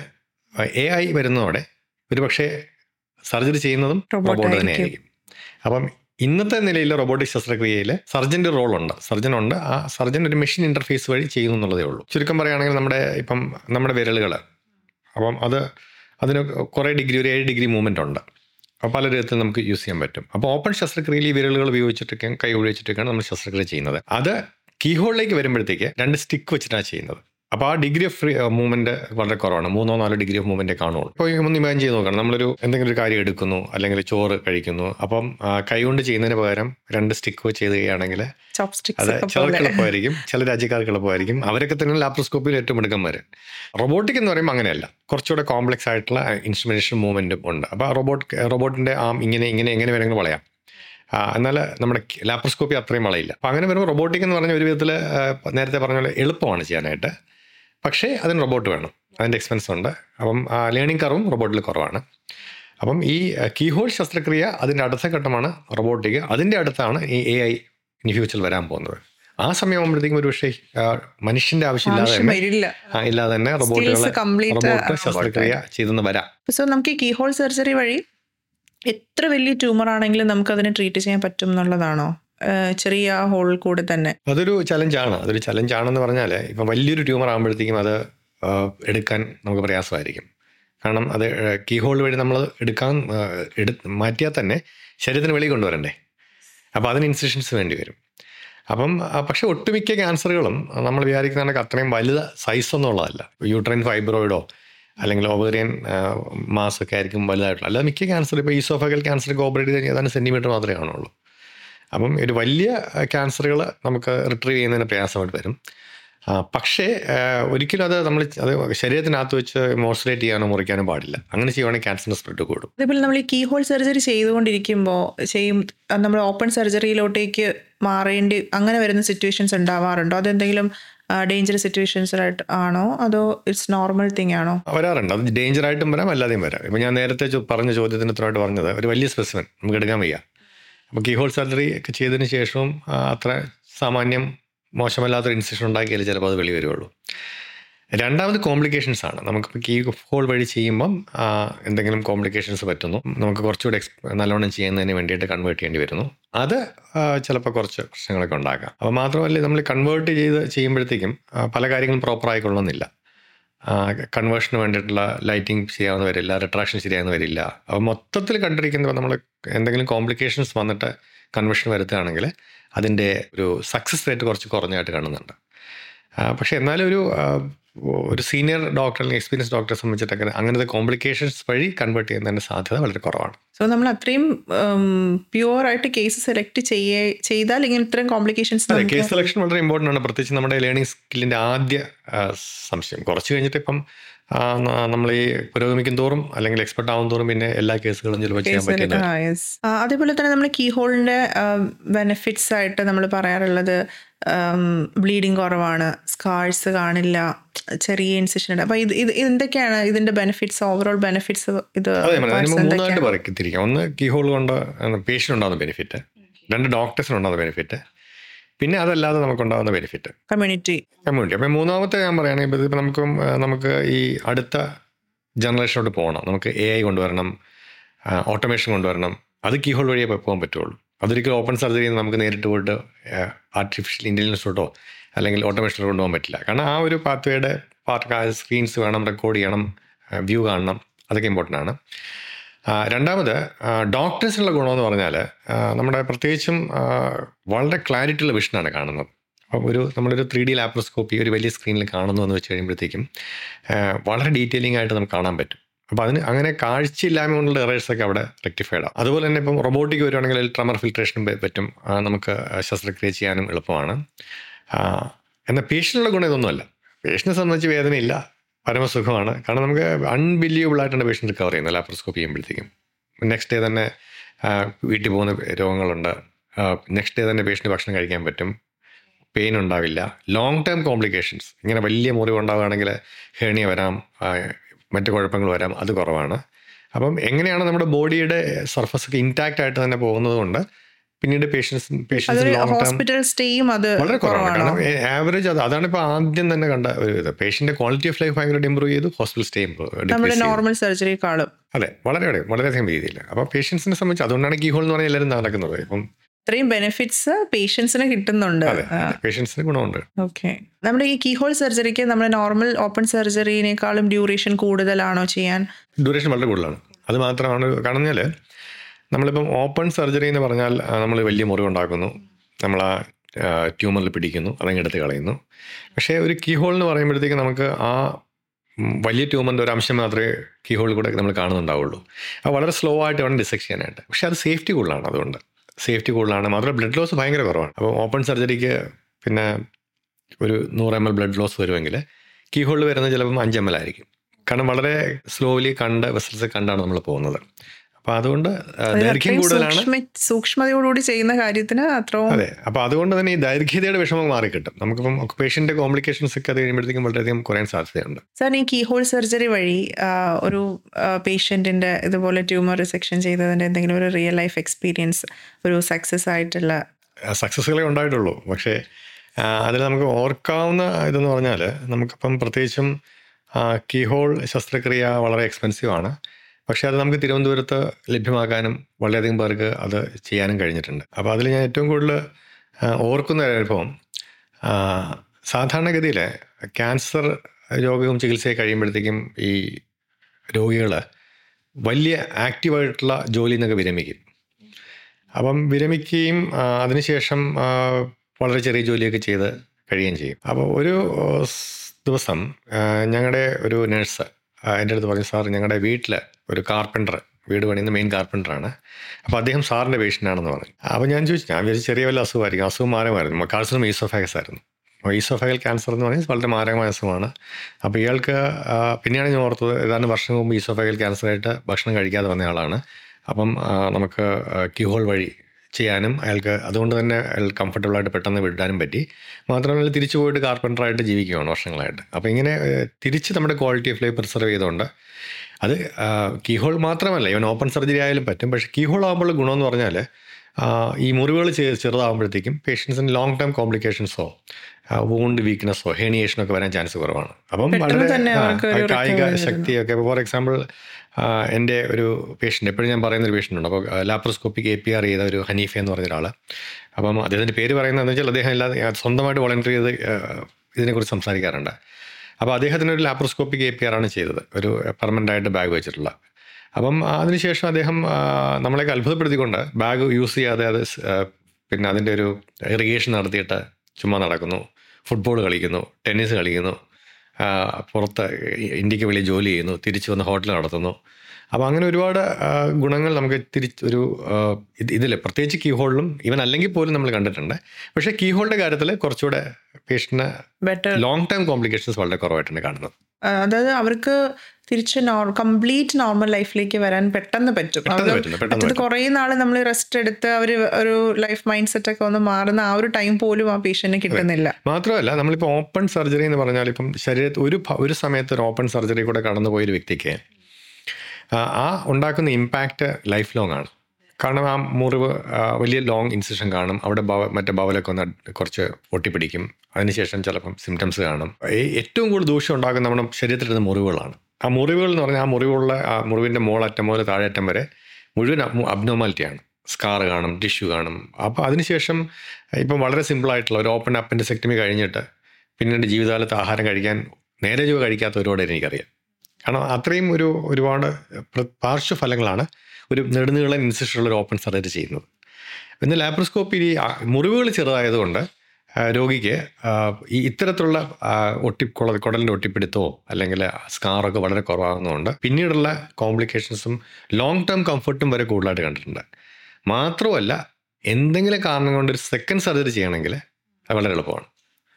Speaker 1: എ ഐ വരുന്നതോടെ ഒരു പക്ഷേ സർജറി ചെയ്യുന്നതും
Speaker 2: Robot
Speaker 1: റോബോട്ട്
Speaker 2: ആയിരിക്കും.
Speaker 1: തന്നെയായിരിക്കും അപ്പം ഇന്നത്തെ നിലയിൽ റോബോട്ടിക് ശസ്ത്രക്രിയയിൽ സർജൻ്റെ റോളുണ്ട് സർജൻ ഉണ്ട് ആ സർജൻ ഒരു മെഷീൻ ഇന്റർഫേസ് വഴി ചെയ്യുന്നു എന്നുള്ളതേ ഉള്ളൂ ചുരുക്കം പറയുകയാണെങ്കിൽ നമ്മുടെ ഇപ്പം നമ്മുടെ വിരലുകൾ അപ്പം അത് അതിന് കുറേ ഡിഗ്രി ഒരു ഏഴ് ഡിഗ്രി മൂവ്മെൻ്റ് ഉണ്ട് അപ്പോൾ പല വിധത്തിൽ നമുക്ക് യൂസ് ചെയ്യാൻ പറ്റും അപ്പോൾ ഓപ്പൺ ശസ്ത്രക്രിയയിൽ ഈ വിരലുകൾ ഉപയോഗിച്ചിട്ടൊക്കെ കൈ ഉപയോഗിച്ചിട്ടൊക്കെയാണ് നമ്മൾ ശസ്ത്രക്രിയ ചെയ്യുന്നത് അത് കീഹോളിലേക്ക് വരുമ്പോഴത്തേക്ക് രണ്ട് സ്റ്റിക്ക് വെച്ചിട്ടാണ് ചെയ്യുന്നത് അപ്പോൾ ആ ഡിഗ്രി ഓഫ് ഫ്രീ മൂവ്മെന്റ് വളരെ കുറവാണ് മൂന്നോ നാലോ ഡിഗ്രി ഓഫ് മൂവ്മെന്റ് കാണുള്ളൂ ഇപ്പോൾ ഒന്ന് ഇമാജിൻ ചെയ്ത് നോക്കണം നമ്മളൊരു എന്തെങ്കിലും ഒരു കാര്യം എടുക്കുന്നു അല്ലെങ്കിൽ ചോറ് കഴിക്കുന്നു അപ്പം ആ, കൈ കൊണ്ട് ചെയ്യുന്നതിന് പകരം രണ്ട് സ്റ്റിക്ക് വെച്ച് ചെയ്യുകയാണെങ്കിൽ അത്
Speaker 2: ചോപ്സ്റ്റിക്സ് ഒക്കെ
Speaker 1: ചിലർക്ക്
Speaker 2: പോലെ
Speaker 1: എളുപ്പമായിരിക്കും ചില രാജ്യക്കാർക്ക് എളുപ്പമായിരിക്കും അവരൊക്കെ തന്നെ ലാപ്രോസ്കോപ്പിയിൽ ഏറ്റവും മിടുക്കന്മാർ റോബോട്ടിക് എന്ന് പറയുമ്പോൾ അങ്ങനെയല്ല കുറച്ചുകൂടെ കോംപ്ലക്സ് ആയിട്ടുള്ള ഇൻസ്ട്രുമെന്റേഷൻ മൂവ്മെന്റും ഉണ്ട് അപ്പോൾ റോബോട്ട് റോബോട്ടിന്റെ ആം ഇങ്ങനെ ഇങ്ങനെ എങ്ങനെ വേണമെങ്കിലും വളയാം ആ, എന്നാൽ നമ്മുടെ ലാപ്രോസ്കോപ്പി അത്രയും വളയില്ല അപ്പോൾ അങ്ങനെ വരുമ്പോൾ റോബോട്ടിക് എന്ന് പറഞ്ഞ ഒരു വിധത്തിൽ നേരത്തെ പറഞ്ഞ പോലെ എളുപ്പമാണ് ചെയ്യാനായിട്ട് പക്ഷേ അതിന് റോബോട്ട് വേണം അതിൻ്റെ എക്സ്പെൻസ് ഉണ്ട് അപ്പം ലേണിംഗ് കർവും റോബോട്ടിൽ കുറവാണ് അപ്പം ഈ കീഹോൾ ശസ്ത്രക്രിയ അതിൻ്റെ അടുത്ത ഘട്ടമാണ് റോബോട്ടിക് അതിൻ്റെ അടുത്താണ് ഈ എ ഐ ഇനി ഫ്യൂച്ചറിൽ വരാൻ പോകുന്നത് ആ സമയമാകുമ്പോഴത്തേക്കും ഒരു പക്ഷേ ആ, മനുഷ്യന്റെ ആവശ്യമില്ലാതെ
Speaker 2: ആവശ്യം
Speaker 1: തന്നെ
Speaker 2: വരില്ല
Speaker 1: ആ, ഇല്ലാതെ തന്നെ റോബോട്ടുകൾ
Speaker 2: കംപ്ലീറ്റ്
Speaker 1: റോബോട്ട് ശസ്ത്രക്രിയ ചെയ്തെന്ന് വരാം
Speaker 2: സോ നമുക്ക് ഈ കീഹോൾ സർജറി വഴി എത്ര വലിയ ട്യൂമർ ആണെങ്കിലും നമുക്ക് അതിനെ ട്രീറ്റ് ചെയ്യാൻ പറ്റും എന്നുള്ളതാണോ ഏഹ് ചെറിയ ഹോൾ കൂടെ തന്നെ
Speaker 1: അതൊരു ചലഞ്ചാണ് അതൊരു ചലഞ്ചാണെന്ന് പറഞ്ഞാൽ ഇപ്പം വലിയൊരു ട്യൂമർ ആകുമ്പോഴത്തേക്കും അത് ആ, എടുക്കാൻ നമുക്ക് പ്രയാസമായിരിക്കും കാരണം അത് കീ ഹോൾ വഴി നമ്മൾ എടുക്കാൻ ആ, എടു മാറ്റിയാൽ തന്നെ ശരീരത്തിന് വെളി കൊണ്ടുവരണ്ടേ അപ്പോൾ അതിന് ഇൻസിഷൻസ് വേണ്ടി വരും അപ്പം ആ, പക്ഷേ ഒട്ടുമിക്ക ക്യാൻസറുകളും നമ്മൾ വിചാരിക്കുന്ന കണക്ക് അത്രയും വലുത് സൈസ് ഒന്നും ഉള്ളതല്ല യൂട്രൈൻ ഫൈബ്രോയിഡോ അല്ലെങ്കിൽ ഓവേറിയൻ മാസ് ഒക്കെ ആയിരിക്കും വലുതായിട്ടുള്ള അല്ലാതെ മിക്ക ക്യാൻസർ ഇപ്പോൾ ഈസോഫഗൽ ക്യാൻസർ ഒക്കെ ഓപ്പറേറ്റ് ചെയ്ത് കഴിഞ്ഞാൽ ഏതാനും സെൻറ്റിമീറ്റർ മാത്രമേ കാണുള്ളൂ അപ്പം ഒരു വലിയ ക്യാൻസറുകൾ നമുക്ക് റിട്രീവ് ചെയ്യുന്നതിന് പ്രയാസമായിട്ട് വരും ആ, പക്ഷേ ആ, ഒരിക്കലും അത് നമ്മൾ അത് ശരീരത്തിനകത്ത് വെച്ച് മോസ്ലേറ്റ് ചെയ്യാനോ മുറിക്കാനോ പാടില്ല അങ്ങനെ ചെയ്യുവാണെങ്കിൽ ക്യാൻസറിൻ്റെ സ്പ്രെഡ് കൂടും
Speaker 2: അതേപോലെ നമ്മൾ ഈ കീ ഹോൾ സർജറി ചെയ്തുകൊണ്ടിരിക്കുമ്പോൾ ചെയ്യും നമ്മൾ ഓപ്പൺ സർജറിയിലോട്ടേക്ക് മാറേണ്ടി അങ്ങനെ വരുന്ന സിറ്റുവേഷൻസ് ഉണ്ടാവാറുണ്ടോ അതെന്തെങ്കിലും ഡേഞ്ചർ സിറ്റുവേഷൻസ് ആയിട്ട് ആണോ അതോ ഇറ്റ്സ് നോർമൽ തിങ് ആണോ
Speaker 1: വരാറുണ്ട് അത് ഡേഞ്ചർ ആയിട്ടും വരാം അല്ലാതെയും വരാം ഇപ്പം ഞാൻ നേരത്തെ ചോ- പറഞ്ഞ ചോദ്യത്തിന് ഉത്തരമായിട്ട് പറഞ്ഞത് ഒരു വലിയ സ്പെസിമൻ നമുക്ക് എടുക്കാൻ വയ്യ അപ്പോൾ കീഹോൾ സർജറി ഒക്കെ ചെയ്തതിന് ശേഷവും ആ, അത്ര സാമാന്യം മോശമല്ലാത്തൊരു ഇൻസിഷൻ ഉണ്ടാക്കിയാൽ ചിലപ്പോൾ അത് വെളി വരുള്ളൂ രണ്ടാമത് കോംപ്ലിക്കേഷൻസ് ആണ് നമുക്കിപ്പോൾ കീ ഹോൾ വഴി ചെയ്യുമ്പം ആ, എന്തെങ്കിലും കോംപ്ലിക്കേഷൻസ് പറ്റുന്നു നമുക്ക് കുറച്ചുകൂടി എക്സ് നല്ലോണം ചെയ്യുന്നതിന് വേണ്ടിയിട്ട് കൺവേർട്ട് ചെയ്യേണ്ടി വരുന്നു അത് ആ, ചിലപ്പോൾ കുറച്ച് പ്രശ്നങ്ങളൊക്കെ ഉണ്ടാക്കാം അപ്പോൾ മാത്രമല്ല നമ്മൾ കൺവേർട്ട് ചെയ്ത് ചെയ്യുമ്പോഴത്തേക്കും ആ, പല കാര്യങ്ങളും പ്രോപ്പർ ആയിക്കൊള്ളുന്നില്ല കൺവേർഷന് വേണ്ടിയിട്ടുള്ള ലൈറ്റിംഗ് ശരിയാവുന്ന വരില്ല റിട്രാക്ഷൻ ശരിയാവുന്ന വരില്ല അപ്പോൾ മൊത്തത്തിൽ കണ്ടിരിക്കുന്നത് നമ്മൾ എന്തെങ്കിലും കോംപ്ലിക്കേഷൻസ് വന്നിട്ട് കൺവേർഷൻ വരുത്തുകയാണെങ്കിൽ അതിൻ്റെ ഒരു സക്സസ് റേറ്റ് കുറച്ച് കുറഞ്ഞായിട്ട് കാണുന്നുണ്ട് ആ, പക്ഷേ എന്നാലും ഒരു ആ, ഒരു സീനിയർ ഡോക്ടർ അല്ലെങ്കിൽ എക്സ്പീരിയൻസ് ഡോക്ടറെ സംബന്ധിച്ചിട്ടൊക്കെ അങ്ങനത്തെ കോംപ്ലിക്കേഷൻസ് വഴി കൺവേർട്ട് ചെയ്യുന്നതിൻ്റെ സാധ്യത വളരെ കുറവാണ്
Speaker 2: സോ നമ്മൾ അത്രയും പ്യുവർ ആയിട്ട് കേസ് സെലക്ട് ചെയ്യേ ചെയ്താൽ ഇങ്ങനെ ഇത്രയും കോംപ്ലിക്കേഷൻസ്
Speaker 1: അതെ കേസ് സെലക്ഷൻ വളരെ ഇമ്പോർട്ടൻ്റ് ആണ് പ്രത്യേകിച്ച് നമ്മുടെ ലേണിംഗ് സ്കില്ലിൻ്റെ ആദ്യ ആ, സംശയം കുറച്ച് കഴിഞ്ഞിട്ട് ഇപ്പം നമ്മൾ ഈ പുരോഗമിക്കും തോറും അല്ലെങ്കിൽ എക്സ്പെർട്ട് ആവും തോറും പിന്നെ എല്ലാ കേസുകളും ചിലപ്പോൾ ചെയ്യാൻ പറ്റുന്നത്
Speaker 2: അതേപോലെ തന്നെ നമ്മൾ കീ ഹോളിന്റെ ബെനിഫിറ്റ്സ് ആയിട്ട് നമ്മൾ പറയാറുള്ളത് ബ്ലീഡിങ് കുറവാണ് സ്കാഴ്സ് കാണില്ല ചെറിയ ഇൻസിഷൻ ഉണ്ട് അപ്പൊ ഇത് ഇത് എന്തൊക്കെയാണ് ഇതിന്റെ ബെനിഫിറ്റ്സ് ഓവറോൾ ബെനിഫിറ്റ്സ് ഇത്
Speaker 1: അതെ അതിന്
Speaker 2: parts
Speaker 1: മൂന്നായിട്ട്
Speaker 2: എന്തൊക്കെയാണ്?
Speaker 1: പറക്കി തിരിക്കാം ഒന്ന് കീ ഹോൾ കൊണ്ട് പേഷ്യൻ്റ് ഉണ്ടാകുന്ന ബെനിഫിറ്റ് രണ്ട് ഡോക്ടേഴ്സിന് ഉണ്ടാകുന്ന ബെനിഫിറ്റ് പിന്നെ അതല്ലാതെ നമുക്കുണ്ടാകുന്ന ബെനിഫിറ്റ്
Speaker 2: കമ്മ്യൂണിറ്റി
Speaker 1: കമ്മ്യൂണിറ്റി അപ്പം മൂന്നാമത്തെ ഞാൻ പറയുകയാണെങ്കിൽ ഇപ്പം നമുക്ക് നമുക്ക് ഈ അടുത്ത ജനറേഷനോട് പോകണം നമുക്ക് എ ഐ കൊണ്ടുവരണം ഓട്ടോമേഷൻ കൊണ്ടുവരണം അത് കീ ഹോൾ വഴിയേ പോകാൻ പറ്റുള്ളൂ അതൊരിക്കലും ഓപ്പൺ സർജറി നമുക്ക് നേരിട്ട് പോയിട്ട് ആർട്ടിഫിഷ്യൽ ഇൻ്റലിജൻസോട്ടോ അല്ലെങ്കിൽ ഓട്ടോമേഷനിലോ കൊണ്ടുപോകാൻ പറ്റില്ല കാരണം ആ ഒരു പാത്വേയുടെ പാർട്ട് സ്ക്രീൻസ് വേണം റെക്കോർഡ് ചെയ്യണം വ്യൂ കാണണം അതൊക്കെ ഇമ്പോർട്ടൻ്റ് ആണ് ആ, രണ്ടാമത് ഡോക്ടേഴ്സിനുള്ള ഗുണമെന്ന് പറഞ്ഞാൽ ആ, നമ്മുടെ പ്രത്യേകിച്ചും ആ, വളരെ ക്ലാരിറ്റിയുള്ള വിഷനാണ് കാണുന്നത് അപ്പം ഒരു നമ്മളൊരു ത്രീ ഡി ലാപ്രോസ്കോപ്പി ഒരു വലിയ സ്ക്രീനിൽ കാണുന്നു എന്ന് വെച്ച് കഴിയുമ്പോഴത്തേക്കും ആ, വളരെ ഡീറ്റെയിലിംഗ് ആയിട്ട് നമുക്ക് കാണാൻ പറ്റും അപ്പോൾ അതിന് അങ്ങനെ കാഴ്ചയില്ലായ്മ കൊണ്ടുള്ള എറേഴ്സൊക്കെ അവിടെ റെക്ടിഫൈഡ് ആവും അതുപോലെ തന്നെ ഇപ്പം റൊബോട്ടിക് വരുവാണെങ്കിൽ അതിൽ ട്രമർ ഫിൽട്രേഷനും പറ്റും ആ, നമുക്ക് ശസ്ത്രക്രിയ ചെയ്യാനും എളുപ്പമാണ് ആ, എന്നാൽ പേഷ്യനുള്ള ഗുണം ഇതൊന്നുമല്ല പേഷ്യനെ സംബന്ധിച്ച് വേദനയില്ല പരമസുഖമാണ് കാരണം നമുക്ക് അൺബിലീവബിൾ ആയിട്ടാണ് പേഷ്യൻ്റ് റിക്കവർ ചെയ്യുന്നത് ലാപ്രോസ്കോപ്പി ചെയ്യുമ്പോഴത്തേക്കും നെക്സ്റ്റ് ഡേ തന്നെ ആ, വീട്ടിൽ പോകുന്ന രോഗങ്ങളുണ്ട് നെക്സ്റ്റ് ഡേ തന്നെ പേഷ്യൻ്റ് ഭക്ഷണം കഴിക്കാൻ പറ്റും പെയിൻ ഉണ്ടാവില്ല ലോങ് ടേം കോംപ്ലിക്കേഷൻസ് ഇങ്ങനെ വലിയ മുറിവ് ഉണ്ടാവുകയാണെങ്കിൽ ഹേണിയ വരാം ആ, മറ്റു കുഴപ്പങ്ങൾ വരാം അത് കുറവാണ് അപ്പം എങ്ങനെയാണ് നമ്മുടെ ബോഡിയുടെ സർഫസ് ഒക്കെ ഇൻടാക്റ്റ് ആയിട്ട് തന്നെ പോകുന്നത് കൊണ്ട് പിന്നീട് പേഷ്യൻസ് പേഷ്യൻസ്
Speaker 2: അതൊരു
Speaker 1: ലോങ് ടേം
Speaker 2: ഹോസ്പിറ്റൽ സ്റ്റേയും അത്
Speaker 1: വളരെ കുറവാണ്
Speaker 2: കുറവാണോ
Speaker 1: കാരണം ആവറേജ് അത് അതാണ് ഇപ്പോൾ ആദ്യം തന്നെ കണ്ട ഒരു ഇത് പേഷ്യൻ്റെ ക്വാളിറ്റി ഓഫ് ലൈഫ് ഭയങ്കരമായിട്ട് ഇമ്പ്രൂവ് ചെയ്തു ഹോസ്പിറ്റൽ സ്റ്റേ
Speaker 2: നമ്മുടെ നോർമൽ സർജറിക്കാളും
Speaker 1: അതെ വളരെ വളരെ വളരെയധികം രീതിയിൽ അപ്പോൾ പേഷ്യൻസിനെ സംബന്ധിച്ച് അതുകൊണ്ടാണ് കീ ഹോൾ എന്ന് പറഞ്ഞാൽ എല്ലാവരും നടക്കുന്നത് ഇപ്പം
Speaker 2: ഇത്രയും ബെനിഫിറ്റ്സ് പേഷ്യൻസിന് കിട്ടുന്നുണ്ട്
Speaker 1: അതെ പേഷ്യൻസിന് ഗുണമുണ്ട്
Speaker 2: ഓക്കെ നമ്മുടെ ഈ കീഹോൾ സർജറിക്ക് നമ്മുടെ നോർമൽ ഓപ്പൺ സർജറിനേക്കാളും ഡ്യൂറേഷൻ കൂടുതലാണോ ചെയ്യാൻ
Speaker 1: ഡ്യൂറേഷൻ വളരെ കൂടുതലാണ് അത് മാത്രമാണ് കാരണം പറഞ്ഞാൽ നമ്മളിപ്പം ഓപ്പൺ സർജറി എന്ന് പറഞ്ഞാൽ നമ്മൾ വലിയ മുറിവുണ്ടാക്കുന്നു നമ്മൾ ആ ട്യൂമറിൽ പിടിക്കുന്നു അതങ്ങ് എടുത്ത് കളയുന്നു പക്ഷേ ഒരു കീ ഹോൾ എന്ന് പറയുമ്പോഴത്തേക്ക് നമുക്ക് ആ ഉം, വലിയ ട്യൂമറിൻ്റെ ഒരു അംശം മാത്രമേ കീ ഹോളിൽ കൂടെ നമ്മൾ കാണുന്നുണ്ടാവുള്ളൂ അത് വളരെ സ്ലോ ആയിട്ട് വേണം ഡിസെക്ട് ചെയ്യാനായിട്ട് പക്ഷേ അത് സേഫ്റ്റി കൂടുതലാണ് അതുകൊണ്ട് സേഫ്റ്റി കൂടുതലാണ് മാത്രമല്ല ബ്ലഡ് ലോസ് ഭയങ്കര കുറവാണ് അപ്പോൾ ഓപ്പൺ സർജറിക്ക് പിന്നെ ഒരു നൂറ് എം എൽ ബ്ലഡ് ലോസ് വരുമെങ്കിൽ കീ ഹോളിൽ വരുന്നത് ചിലപ്പം അഞ്ച് എം എൽ ആയിരിക്കും കാരണം വളരെ സ്ലോലി കണ്ട് വെസൽസ് കണ്ടാണ് നമ്മൾ പോകുന്നത് അപ്പോൾ അതുകൊണ്ട് ആ,
Speaker 2: അതിന്
Speaker 1: ദൈർഘ്യം
Speaker 2: അത്രയും
Speaker 1: കൂടുതലാണ്
Speaker 2: സൂക്ഷ്മ സൂക്ഷ്മതയോടുകൂടി ചെയ്യുന്ന കാര്യത്തിന് അത്രയും
Speaker 1: അതെ അപ്പോൾ അതുകൊണ്ട് തന്നെ ഈ ദൈർഘ്യതയുടെ വിഷമം മാറിക്കിട്ടും നമുക്കിപ്പം പേഷ്യൻ്റെ കോംപ്ലിക്കേഷൻസ് ഒക്കെ അത് കഴിയുമ്പോഴത്തേക്കും വളരെയധികം കുറയാൻ സാധ്യതയുണ്ട്
Speaker 2: സാർ ഈ കീഹോൾ സർജറി വഴി ആ, ഒരു പേഷ്യൻറ്റിൻ്റെ ഇതുപോലെ ട്യൂമർ റിസെക്ഷൻ ചെയ്തതിൻ്റെ എന്തെങ്കിലും ഒരു റിയൽ ലൈഫ് എക്സ്പീരിയൻസ് ഒരു സക്സസ് ആയിട്ടുള്ള
Speaker 1: സക്സസ്സുകളെ ഉണ്ടായിട്ടുള്ളൂ പക്ഷേ അതിൽ നമുക്ക് ഓർക്കാവുന്ന ഇതെന്ന് പറഞ്ഞാൽ നമുക്കിപ്പം പ്രത്യേകിച്ചും കീ ഹോൾ ശസ്ത്രക്രിയ വളരെ എക്സ്പെൻസീവ് ആണ് പക്ഷേ അത് നമുക്ക് തിരുവനന്തപുരത്ത് ലഭ്യമാക്കാനും വളരെയധികം പേർക്ക് അത് ചെയ്യാനും കഴിഞ്ഞിട്ടുണ്ട് അപ്പോൾ അതിൽ ഞാൻ ഏറ്റവും കൂടുതൽ ആ, ഓർക്കുന്ന ഒരു അനുഭവം ആ, സാധാരണഗതിയിൽ ക്യാൻസർ രോഗവും ചികിത്സയെ കഴിയുമ്പോഴത്തേക്കും ഈ രോഗികൾ വലിയ ആക്റ്റീവായിട്ടുള്ള ജോലിയിൽ നിന്നൊക്കെ വിരമിക്കും അപ്പം വിരമിക്കുകയും ആ, അതിനുശേഷം ആ, വളരെ ചെറിയ ജോലിയൊക്കെ ചെയ്ത് കഴിയുകയും ചെയ്യും അപ്പോൾ ഒരു ആ, സ് ദിവസം ഞങ്ങളുടെ ഒരു നഴ്സ് എൻ്റെ അടുത്ത് പറഞ്ഞു സാർ ഞങ്ങളുടെ വീട്ടിൽ ഒരു കാർപ്പൻറ്റർ വീട് പണിയുന്ന മെയിൻ കാർപ്പൻറ്ററാണ് അപ്പോൾ അദ്ദേഹം സാറിൻ്റെ പേഷ്യൻ്റാണെന്ന് പറഞ്ഞു അപ്പോൾ ഞാൻ ചോദിച്ചു ഞാൻ വിചാരിച്ചു ചെറിയ വല്ല അസുഖമായിരിക്കും അസുഖം മാരമായിരുന്നു കാർസിനും ഈസോഫാഗസ് ആയിരുന്നു ഈസോഫാഗൽ ക്യാൻസർ എന്ന് പറയുന്നത് വളരെ മാരകമായ അസുഖമാണ് അപ്പോൾ ഇയാൾക്ക് ആ, പിന്നെയാണ് ഞാൻ ഓർത്തത് ഏതാണ്ട് വർഷം മുമ്പ് ഈസോഫാഗൽ ക്യാൻസറായിട്ട് ഭക്ഷണം കഴിക്കാതെ വന്ന ആളാണ് അപ്പം ആ, നമുക്ക് ക്യൂഹോൾ വഴി ചെയ്യാനും അയാൾക്ക് അതുകൊണ്ട് തന്നെ അയാൾ കംഫർട്ടബിളായിട്ട് പെട്ടെന്ന് വിടാനും പറ്റി മാത്രമല്ല തിരിച്ചു പോയിട്ട് കാർപ്പൻറ്ററായിട്ട് ജീവിക്കുകയാണ് വർഷങ്ങളായിട്ട് അപ്പോൾ ഇങ്ങനെ ഏഹ്, തിരിച്ച് നമ്മുടെ ക്വാളിറ്റി ഓഫ് ലൈഫ് പ്രിസർവ് ചെയ്തുകൊണ്ട് അത് കീഹോൾ മാത്രമല്ല ഇവൻ ഓപ്പൺ സർജറി ആയാലും പറ്റും പക്ഷേ കീഹോൾ ആകുമ്പോൾ ഗുണമെന്ന് പറഞ്ഞാൽ ആ, ഈ മുറിവുകൾ ചെ- ചെറുതാകുമ്പോഴത്തേക്കും പേഷ്യൻസിന് ലോങ് ടേം കോംപ്ലിക്കേഷൻസോ വൂണ്ട് വീക്ക്നെസ്സോ ഹേണിയേഷനോ ഒക്കെ വരാൻ ചാൻസ് കുറവാണ് അപ്പം
Speaker 2: പെട്ടെന്ന്
Speaker 1: വളരെ
Speaker 2: തന്നെ
Speaker 1: ആ,
Speaker 2: അവർക്ക് ഒരു
Speaker 1: കായിക
Speaker 2: recovery
Speaker 1: ശക്തിയൊക്കെ ഫോർ എക്സാമ്പിൾ എൻ്റെ ഒരു പേഷ്യൻ്റ് എപ്പോഴും ഞാൻ പറയുന്ന ഒരു പേഷ്യൻ്റ് ഉണ്ട് അപ്പോൾ ലാപ്രോസ്കോപ്പിക് എ പി ആർ ചെയ്ത ഒരു ഹനീഫ എന്ന് പറഞ്ഞ ഒരാൾ അപ്പം അദ്ദേഹത്തിൻ്റെ പേര് പറയുന്നതെന്ന് വെച്ചാൽ അദ്ദേഹം ഇല്ലാതെ സ്വന്തമായിട്ട് വോളണ്ടറി ചെയ്ത് ആ, ഇതിനെക്കുറിച്ച് സംസാരിക്കാറുണ്ട് അപ്പോൾ അദ്ദേഹത്തിന് ഒരു ലാപ്രോസ്കോപ്പിക് എ പി ആർ ആണ് ചെയ്തത് ഒരു പെർമനൻ്റ് ആയിട്ട് ബാഗ് വെച്ചിട്ടുള്ള അപ്പം അതിനുശേഷം അദ്ദേഹം ആ, നമ്മളെയൊക്കെ അത്ഭുതപ്പെടുത്തിക്കൊണ്ട് ബാഗ് യൂസ് ചെയ്യാതെ അത് സ്- ആ, പിന്നെ അതിൻ്റെ ഒരു ഇറിഗേഷൻ നടത്തിയിട്ട് ചുമ്മാ നടക്കുന്നു ഫുട്ബോൾ കളിക്കുന്നു ടെന്നീസ് കളിക്കുന്നു ആ, പുറത്ത് ഇന്ത്യക്ക് വെളിയിൽ ജോലി ചെയ്യുന്നു തിരിച്ചു വന്ന് ഹോട്ടൽ നടത്തുന്നു അപ്പോൾ അങ്ങനെ ഒരുപാട് ആ, ഗുണങ്ങൾ നമുക്ക് തിരിച്ച് ഒരു ഇതിൽ പ്രത്യേകിച്ച് കീ ഹോളിലും ഇവൻ അല്ലെങ്കിൽ പോലും നമ്മൾ കണ്ടിട്ടുണ്ട് പക്ഷേ കീ ഹോളിൻ്റെ കാര്യത്തിൽ കുറച്ചുകൂടെ പേഷ്യൻറ്റിന്
Speaker 2: ബെറ്റർ
Speaker 1: ലോങ് ടൈം കോംപ്ലിക്കേഷൻസ് വളരെ കുറവായിട്ടാണ് കാണുന്നത്
Speaker 2: അതായത് അവർക്ക് തിരിച്ച് നോർ കംപ്ലീറ്റ് നോർമൽ ലൈഫിലേക്ക് വരാൻ പെട്ടെന്ന് പറ്റും
Speaker 1: പെട്ടെന്ന്
Speaker 2: അത്
Speaker 1: പറ്റുന്നു പെട്ടെന്ന്
Speaker 2: മറ്റത്
Speaker 1: പറ്റും
Speaker 2: കുറേ നാൾ നമ്മൾ റെസ്റ്റ് എടുത്ത് അവർ ഒരു ലൈഫ് മൈൻഡ് സെറ്റ് ഒക്കെ ഒന്ന് മാറുന്ന ആ ഒരു ടൈം പോലും ആ പേഷ്യന്റിന് കിട്ടുന്നില്ല
Speaker 1: മാത്രമല്ല നമ്മളിപ്പോൾ ഓപ്പൺ സർജറി എന്ന് പറഞ്ഞാൽ ഇപ്പം ശരീരത്തിൽ ഒരു ഭ- ഒരു സമയത്ത് ഒരു ഓപ്പൺ സർജറി കൂടെ കടന്നു പോയൊരു വ്യക്തിക്ക് ആ ആ ഉണ്ടാക്കുന്ന ഇമ്പാക്റ്റ് ലൈഫ് ലോങ് ആണ് കാരണം ആ മുറിവ് ആ, വലിയ ലോങ് ഇൻസിഷൻ കാണും അവിടെ ബവ മറ്റേ ബവലൊക്കെ ഒന്ന് കുറച്ച് ഒട്ടിപ്പിടിക്കും അതിനുശേഷം ചിലപ്പം സിംറ്റംസ് കാണും ഏ- ഏറ്റവും കൂടുതൽ ദൂഷ്യം ഉണ്ടാക്കുന്ന നമ്മുടെ ശരീരത്തിലിരുന്ന മുറിവുകളാണ് ആ മുറിവുകൾ എന്ന് പറഞ്ഞാൽ ആ മുറിവുള്ള ആ മുറിവിൻ്റെ മോളറ്റം മുതൽ താഴെയറ്റം വരെ മുഴുവൻ അബ്നോമാലിറ്റിയാണ് സ്കാർ കാണും ടിഷ്യൂ കാണും അപ്പോൾ അതിനുശേഷം ഇപ്പം വളരെ സിമ്പിളായിട്ടുള്ള ഒരു ഓപ്പൺ അപ്പൻഡിസെക്ടമി കഴിഞ്ഞിട്ട് പിന്നീട് ജീവിതകാലത്ത് ആഹാരം കഴിക്കാൻ നേരെ ചുവ കഴിക്കാത്ത ഒരുപാട് എനിക്കറിയാം കാരണം അത്രയും ഒരു ഒരുപാട് പ്ര- പാർശ്വഫലങ്ങളാണ് ഒരു നെടുനീളൻ ഇൻസിഷനുള്ള ഒരു ഓപ്പൺ സർജറി ചെയ്യുന്നത് ഇന്ന് ലാപ്രോസ്കോപ്പി ഈ ആ, മുറിവുകൾ ചെറുതായതുകൊണ്ട് ആ, രോഗിക്ക് ആ, ഈ ഇത്തരത്തിലുള്ള ആ, ഒട്ടി കുള- കുടലിൻ്റെ ഒട്ടിപ്പിടുത്തമോ അല്ലെങ്കിൽ സ്കാറൊക്കെ വളരെ കുറവാകുന്നതുകൊണ്ട് പിന്നീടുള്ള കോംപ്ലിക്കേഷൻസും ലോങ് ടേം കംഫർട്ടും വരെ കൂടുതലായിട്ട് കണ്ടിട്ടുണ്ട് മാത്രമല്ല എന്തെങ്കിലും കാരണം കൊണ്ട് ഒരു സെക്കൻഡ് സർജറി ചെയ്യണമെങ്കിൽ അത് വളരെ എളുപ്പമാണ്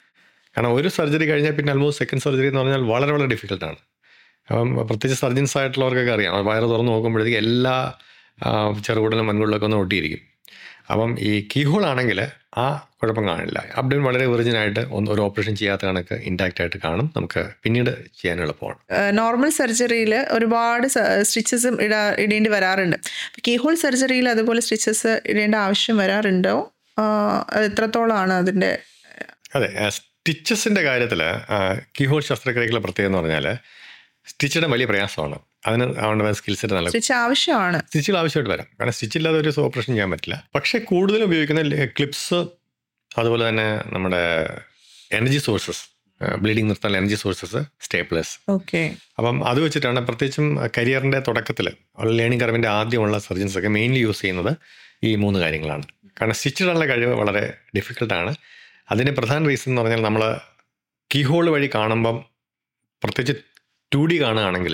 Speaker 1: കാരണം ഒരു സർജറി കഴിഞ്ഞാൽ പിന്നെ ആൽമോസ്റ്റ് സെക്കൻഡ് സർജറി എന്ന് പറഞ്ഞാൽ വളരെ വളരെ ഡിഫിക്കൽട്ടാണ് അപ്പം പ്രത്യേകിച്ച് സർജൻസ് ആയിട്ടുള്ളവർക്കൊക്കെ അറിയാം ആ വയറ് തുറന്ന് നോക്കുമ്പോഴത്തേക്ക് എല്ലാ ആ, ചെറുകുടലും മൺകുടലൊക്കെ ഒന്ന് ഒട്ടിയിരിക്കും അപ്പം ഈ കീഹോൾ ആണെങ്കിൽ ആ കുഴപ്പം കാണില്ല അബ്ഡൻ വളരെ വെർജിനായിട്ട് ഒന്ന് ഒരു ഓപ്പറേഷൻ ചെയ്യാത്ത കണക്ക് ഇൻടാക്റ്റ് ആയിട്ട് കാണും നമുക്ക് പിന്നീട് ചെയ്യാൻ എളുപ്പമാണ്
Speaker 2: നോർമൽ സർജറിയിൽ ഒരുപാട് സ്റ്റിച്ചസും ഇടാ ഇടേണ്ടി വരാറുണ്ട് കീഹോൾ സർജറിയിൽ അതുപോലെ സ്റ്റിച്ചസ് ഇടേണ്ട ആവശ്യം വരാറുണ്ടോ ആ, അത് എത്രത്തോളമാണ് അതിൻ്റെ
Speaker 1: അതെ സ്റ്റിച്ചസിൻ്റെ കാര്യത്തിൽ കീഹോൾ ശസ്ത്രക്രിയകളുടെ പ്രത്യേകത എന്ന് പറഞ്ഞാൽ സ്റ്റിച്ചിടാൻ വലിയ പ്രയാസമാണ് അതിന് അവരുടെ സ്കിൽ സെറ്റ് നല്ല
Speaker 2: സ്റ്റിച്ച് ആവശ്യമാണ്
Speaker 1: സ്റ്റിച്ചുകൾ ആവശ്യമായിട്ട് വരാം കാരണം സ്റ്റിച്ച് ഇല്ലാതെ ഒരു ഓപ്പറേഷൻ ചെയ്യാൻ പറ്റില്ല പക്ഷേ കൂടുതലും ഉപയോഗിക്കുന്ന ക്ലിപ്സ് അതുപോലെ തന്നെ നമ്മുടെ എനർജി സോഴ്സസ് ബ്ലീഡിങ് നിർത്താൻ എനർജി സോഴ്സസ് സ്റ്റേപ്ലേഴ്സ്
Speaker 2: ഓക്കെ
Speaker 1: അപ്പം അത് വെച്ചിട്ടാണ് പ്രത്യേകിച്ചും കരിയറിൻ്റെ തുടക്കത്തിൽ ലേണിംഗ് കർവിൻ്റെ ആദ്യമുള്ള സർജൻസ് ഒക്കെ മെയിൻലി യൂസ് ചെയ്യുന്നത് ഈ മൂന്ന് കാര്യങ്ങളാണ് കാരണം സ്റ്റിച്ച് ഇടാനുള്ള കഴിവ് വളരെ ഡിഫിക്കൽട്ടാണ് അതിന് പ്രധാന റീസൺ എന്ന് പറഞ്ഞാൽ നമ്മൾ കീഹോൾ വഴി കാണുമ്പം പ്രത്യേകിച്ച് ടു ഡി കാണുകയാണെങ്കിൽ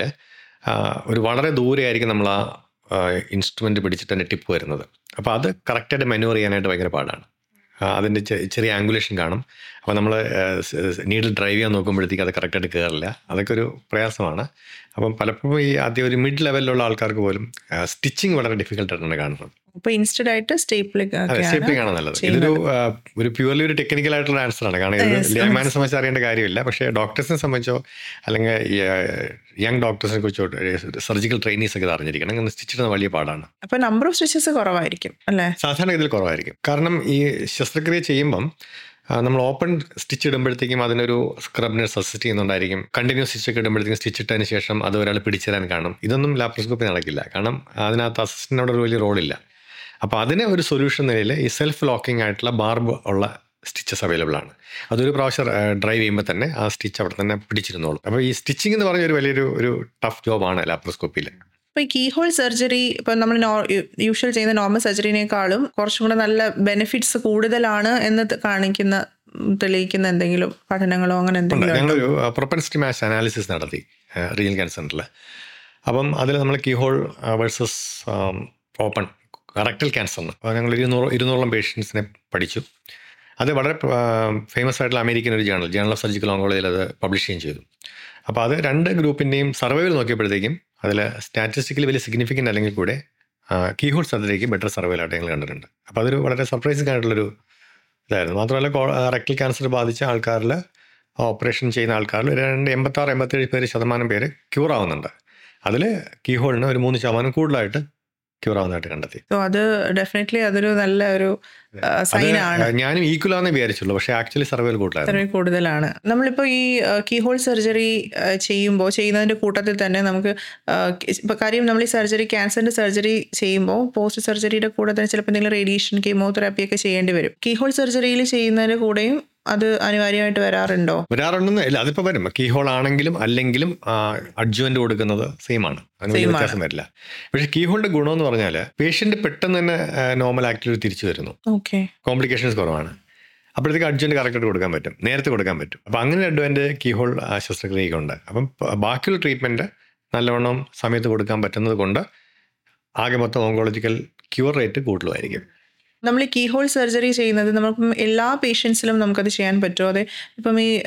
Speaker 1: ഒരു വളരെ ദൂരെയായിരിക്കും നമ്മൾ ആ ഇൻസ്ട്രുമെൻ്റ് പിടിച്ചിട്ട് അതിൻ്റെ ടിപ്പ് വരുന്നത് അപ്പോൾ അത് കറക്റ്റായിട്ട് മെനുവർ ചെയ്യാനായിട്ട് ഭയങ്കര പാടാണ് ആ, അതിൻ്റെ ചെ- ചെറിയ ആംഗുലേഷൻ കാണും അപ്പോൾ നമ്മൾ നീഡിൽ ഡ്രൈവ് ചെയ്യാൻ നോക്കുമ്പോഴത്തേക്ക് അത് കറക്റ്റായിട്ട് കയറില്ല അതൊക്കെ ഒരു പ്രയാസമാണ് അപ്പം പലപ്പോഴും ഈ ആദ്യം ഒരു മിഡ് ലെവലിലുള്ള ആൾക്കാർക്ക് പോലും സ്റ്റിച്ചിങ് വളരെ ഡിഫിക്കൽട്ടായിട്ടാണ് കാണുന്നത്
Speaker 2: അപ്പോൾ ഇൻസ്റ്റഡ് ആയിട്ട് സ്റ്റേപ്പിളിംഗ്
Speaker 1: അതെ
Speaker 2: ഒക്കെയാണ്
Speaker 1: ഷേപ്പിംഗ് ആണ് നല്ലത് ഇതൊരു ആ, ഒരു പ്യൂർലി ഒരു ടെക്നിക്കൽ ആയിട്ടുള്ള ആൻസർ ആണ് കാരണം ഇത്
Speaker 2: Yes,
Speaker 1: ലേമാനെ സംബന്ധിച്ച് അറിയേണ്ട കാര്യമില്ല പക്ഷേ ഡോക്ടേഴ്സിനെ സംബന്ധിച്ചോ അല്ലെങ്കിൽ യങ് ഡോക്ടേഴ്സിനെ കുറിച്ചോ സർജിക്കൽ ട്രെയിനീസ് ഒക്കെ ഇത് അറിഞ്ഞിരിക്കണം അങ്ങനെ സ്റ്റിച്ച് ഇടുന്നത് വലിയ പാടാണ്
Speaker 2: അപ്പോൾ നമ്പർ ഓഫ് സ്റ്റിച്ചസ് കുറവായിരിക്കും അല്ലേ
Speaker 1: സാധാരണഗതിയിൽ കുറവായിരിക്കും കാരണം ഈ ശസ്ത്രക്രിയ ചെയ്യുമ്പം ആ, നമ്മൾ ഓപ്പൺ സ്റ്റിച്ച് ഇടുമ്പോഴത്തേക്കും അതിനൊരു സ്ക്രബിനെ സജസ്റ്റ് ചെയ്യുന്നുണ്ടായിരിക്കും കണ്ടിന്യൂസ് സ്റ്റിച്ച് ഒക്കെ ഇടുമ്പോഴത്തേക്കും സ്റ്റിച്ച് ഇട്ടതിന് ശേഷം അത് ഒരാൾ പിടിച്ചു തരാൻ കാണും ഇതൊന്നും ലാപ്രോസ്കോപ്പി നടക്കില്ല കാരണം അതിനകത്ത് അസിസ്റ്റൻ്റ് ഒരു വലിയ റോളില്ല അപ്പോൾ അതിന് ഒരു സൊല്യൂഷൻ നിലയിൽ ഈ സെൽഫ് ലോക്കിംഗ് ആയിട്ടുള്ള ബാർബ് ഉള്ള സ്റ്റിച്ചസ് അവൈലബിൾ ആണ് അതൊരു പ്രാവശ്യം ഡ്രൈവ് ചെയ്യുമ്പോൾ തന്നെ ആ സ്റ്റിച്ച് അവിടെ തന്നെ പിടിച്ചിരുന്നോളും അപ്പോൾ ഈ സ്റ്റിച്ചിങ് എന്ന് പറഞ്ഞ ഒരു വലിയൊരു ഒരു ടഫ് ജോബാണ് ലാപ്രോസ്കോപ്പിയിൽ
Speaker 2: അപ്പോൾ ഈ കീഹോൾ സർജറി ഇപ്പം നമ്മൾ യൂഷ്വൽ ചെയ്യുന്ന നോർമൽ സർജറിനേക്കാളും കുറച്ചും കൂടെ നല്ല ബെനിഫിറ്റ്സ് കൂടുതലാണ് എന്ന് ത- കാണിക്കുന്ന ഉം, തെളിയിക്കുന്ന എന്തെങ്കിലും പഠനങ്ങളോ അങ്ങനെ
Speaker 1: ഉണ്ട്
Speaker 2: എന്തെങ്കിലും ഉണ്ടോ?
Speaker 1: ഞങ്ങളൊരു പ്രൊപ്പൻസിറ്റി മാച്ച് അനാലിസിസ് നടത്തി റിയൽ ക്യാൻസറിൽ അപ്പം അതിൽ നമ്മൾ കീഹോൾ വേഴ്സസ് ഓപ്പൺ റെക്ടൽ ക്യാൻസറിന് അപ്പോൾ ഞങ്ങൾ ഇരുന്നൂറ് ഇരുന്നൂറോളം പേഷ്യൻസിനെ പഠിച്ചു അത് വളരെ ഫേമസ് ആയിട്ടുള്ള അമേരിക്കൻ ഒരു ജേണൽ ജേണൽ ഓഫ് സർജിക്കൽ ഓങ്കോളജിയിൽ അത് പബ്ലിഷ് ചെയ്യുകയും ചെയ്തു അപ്പോൾ അത് രണ്ട് ഗ്രൂപ്പിൻ്റെയും സർവൈവൽ നോക്കിയപ്പോഴത്തേക്കും അതിൽ സ്റ്റാറ്റിസ്റ്റിക്കലി വലിയ സിഗ്നിഫിക്കൻ്റ് അല്ലെങ്കിൽ കൂടെ കീഹോൾ സർജറിക്ക് ബെറ്റർ സർവൈവലായിട്ട് ഞങ്ങൾ കണ്ടിട്ടുണ്ട് അപ്പോൾ അതൊരു വളരെ സർപ്രൈസിംഗ് ആയിട്ടുള്ളൊരു ഇതായിരുന്നു മാത്രമല്ല റെക്ടൽ ക്യാൻസർ ബാധിച്ച ആൾക്കാരിൽ ഓപ്പറേഷൻ ചെയ്യുന്ന ആൾക്കാരിൽ ഒരു രണ്ട് എൺപത്താറ് എൺപത്തേഴ് പേര് ശതമാനം പേര് ക്യൂർ ആവുന്നുണ്ട് അതിൽ കീഹോളിന് ഒരു മൂന്ന് ശതമാനം കൂടുതലായിട്ട് ക്യൂർ ആവുന്നതായിട്ട് കണ്ടെത്തി
Speaker 2: സോ അത് ഡെഫിനറ്റ്ലി അതൊരു നല്ല ഒരു
Speaker 1: അത്
Speaker 2: സൈൻ ആണ്
Speaker 1: ഞാനും ഈക്വൽ ആണെന്ന് വിചാരിച്ചുള്ളൂ പക്ഷേ ആക്ച്വലി സർവൈവൽ കൂടുതലായിരുന്നു
Speaker 2: അത്രയും കൂടുതലാണ് നമ്മളിപ്പോൾ ഈ കീഹോൾ സർജറി ചെയ്യുമ്പോൾ ചെയ്യുന്നതിൻ്റെ കൂട്ടത്തിൽ തന്നെ നമുക്ക് ഇപ്പോൾ കാര്യം നമ്മൾ ഈ സർജറി ക്യാൻസറിൻ്റെ സർജറി ചെയ്യുമ്പോൾ പോസ്റ്റ് സർജറിയുടെ കൂടെ തന്നെ ചിലപ്പോൾ എന്തെങ്കിലും റേഡിയേഷൻ കീമോതെറാപ്പി ഒക്കെ ചെയ്യേണ്ടി വരും കീഹോൾ സർജറിയിൽ ചെയ്യുന്നതിൻ്റെ കൂടെയും അത് അനിവാര്യമായിട്ട് വരാറുണ്ടോ
Speaker 1: വരാറുണ്ടെന്ന് ഇല്ല അതിപ്പോൾ വരും കീഹോൾ ആണെങ്കിലും അല്ലെങ്കിലും അഡ്ജുവൻ്റ് കൊടുക്കുന്നത് സെയിം ആണ് അതിന് വലിയ
Speaker 2: Same ആണ്.
Speaker 1: വ്യത്യാസം വരില്ല പക്ഷേ കീഹോളിൻ്റെ ഗുണം എന്ന് പറഞ്ഞാൽ പേഷ്യൻ്റ് പെട്ടെന്ന് തന്നെ നോർമൽ ആക്ടിവിറ്റി തിരിച്ചു വരുന്നു
Speaker 2: ഓക്കെ
Speaker 1: കോംപ്ലിക്കേഷൻസ് കുറവാണ് അപ്പോഴത്തേക്ക് അഡ്ജൻറ്റ് കറക്റ്റായിട്ട് കൊടുക്കാൻ പറ്റും നേരത്തെ കൊടുക്കാൻ പറ്റും അപ്പോൾ അങ്ങനെ ഒരു അഡ്വാൻറ്റേജ് കീഹോൾ ശസ്ത്രക്രിയക്കുണ്ട് അപ്പം പ- ബാക്കിയുള്ള ട്രീറ്റ്മെൻറ്റ് നല്ലവണ്ണം സമയത്ത് കൊടുക്കാൻ പറ്റുന്നത് കൊണ്ട് ആകെ മൊത്തം ഓങ്കോളജിക്കൽ ക്യൂർ റേറ്റ് കൂടുതലായിരിക്കും
Speaker 2: നമ്മൾ ഈ കീഹോൾ സർജറി ചെയ്യുന്നത് നമ്മളിപ്പം എല്ലാ പേഷ്യൻസിലും നമുക്കത് ചെയ്യാൻ പറ്റുമോ അതെ ഇപ്പം ഈ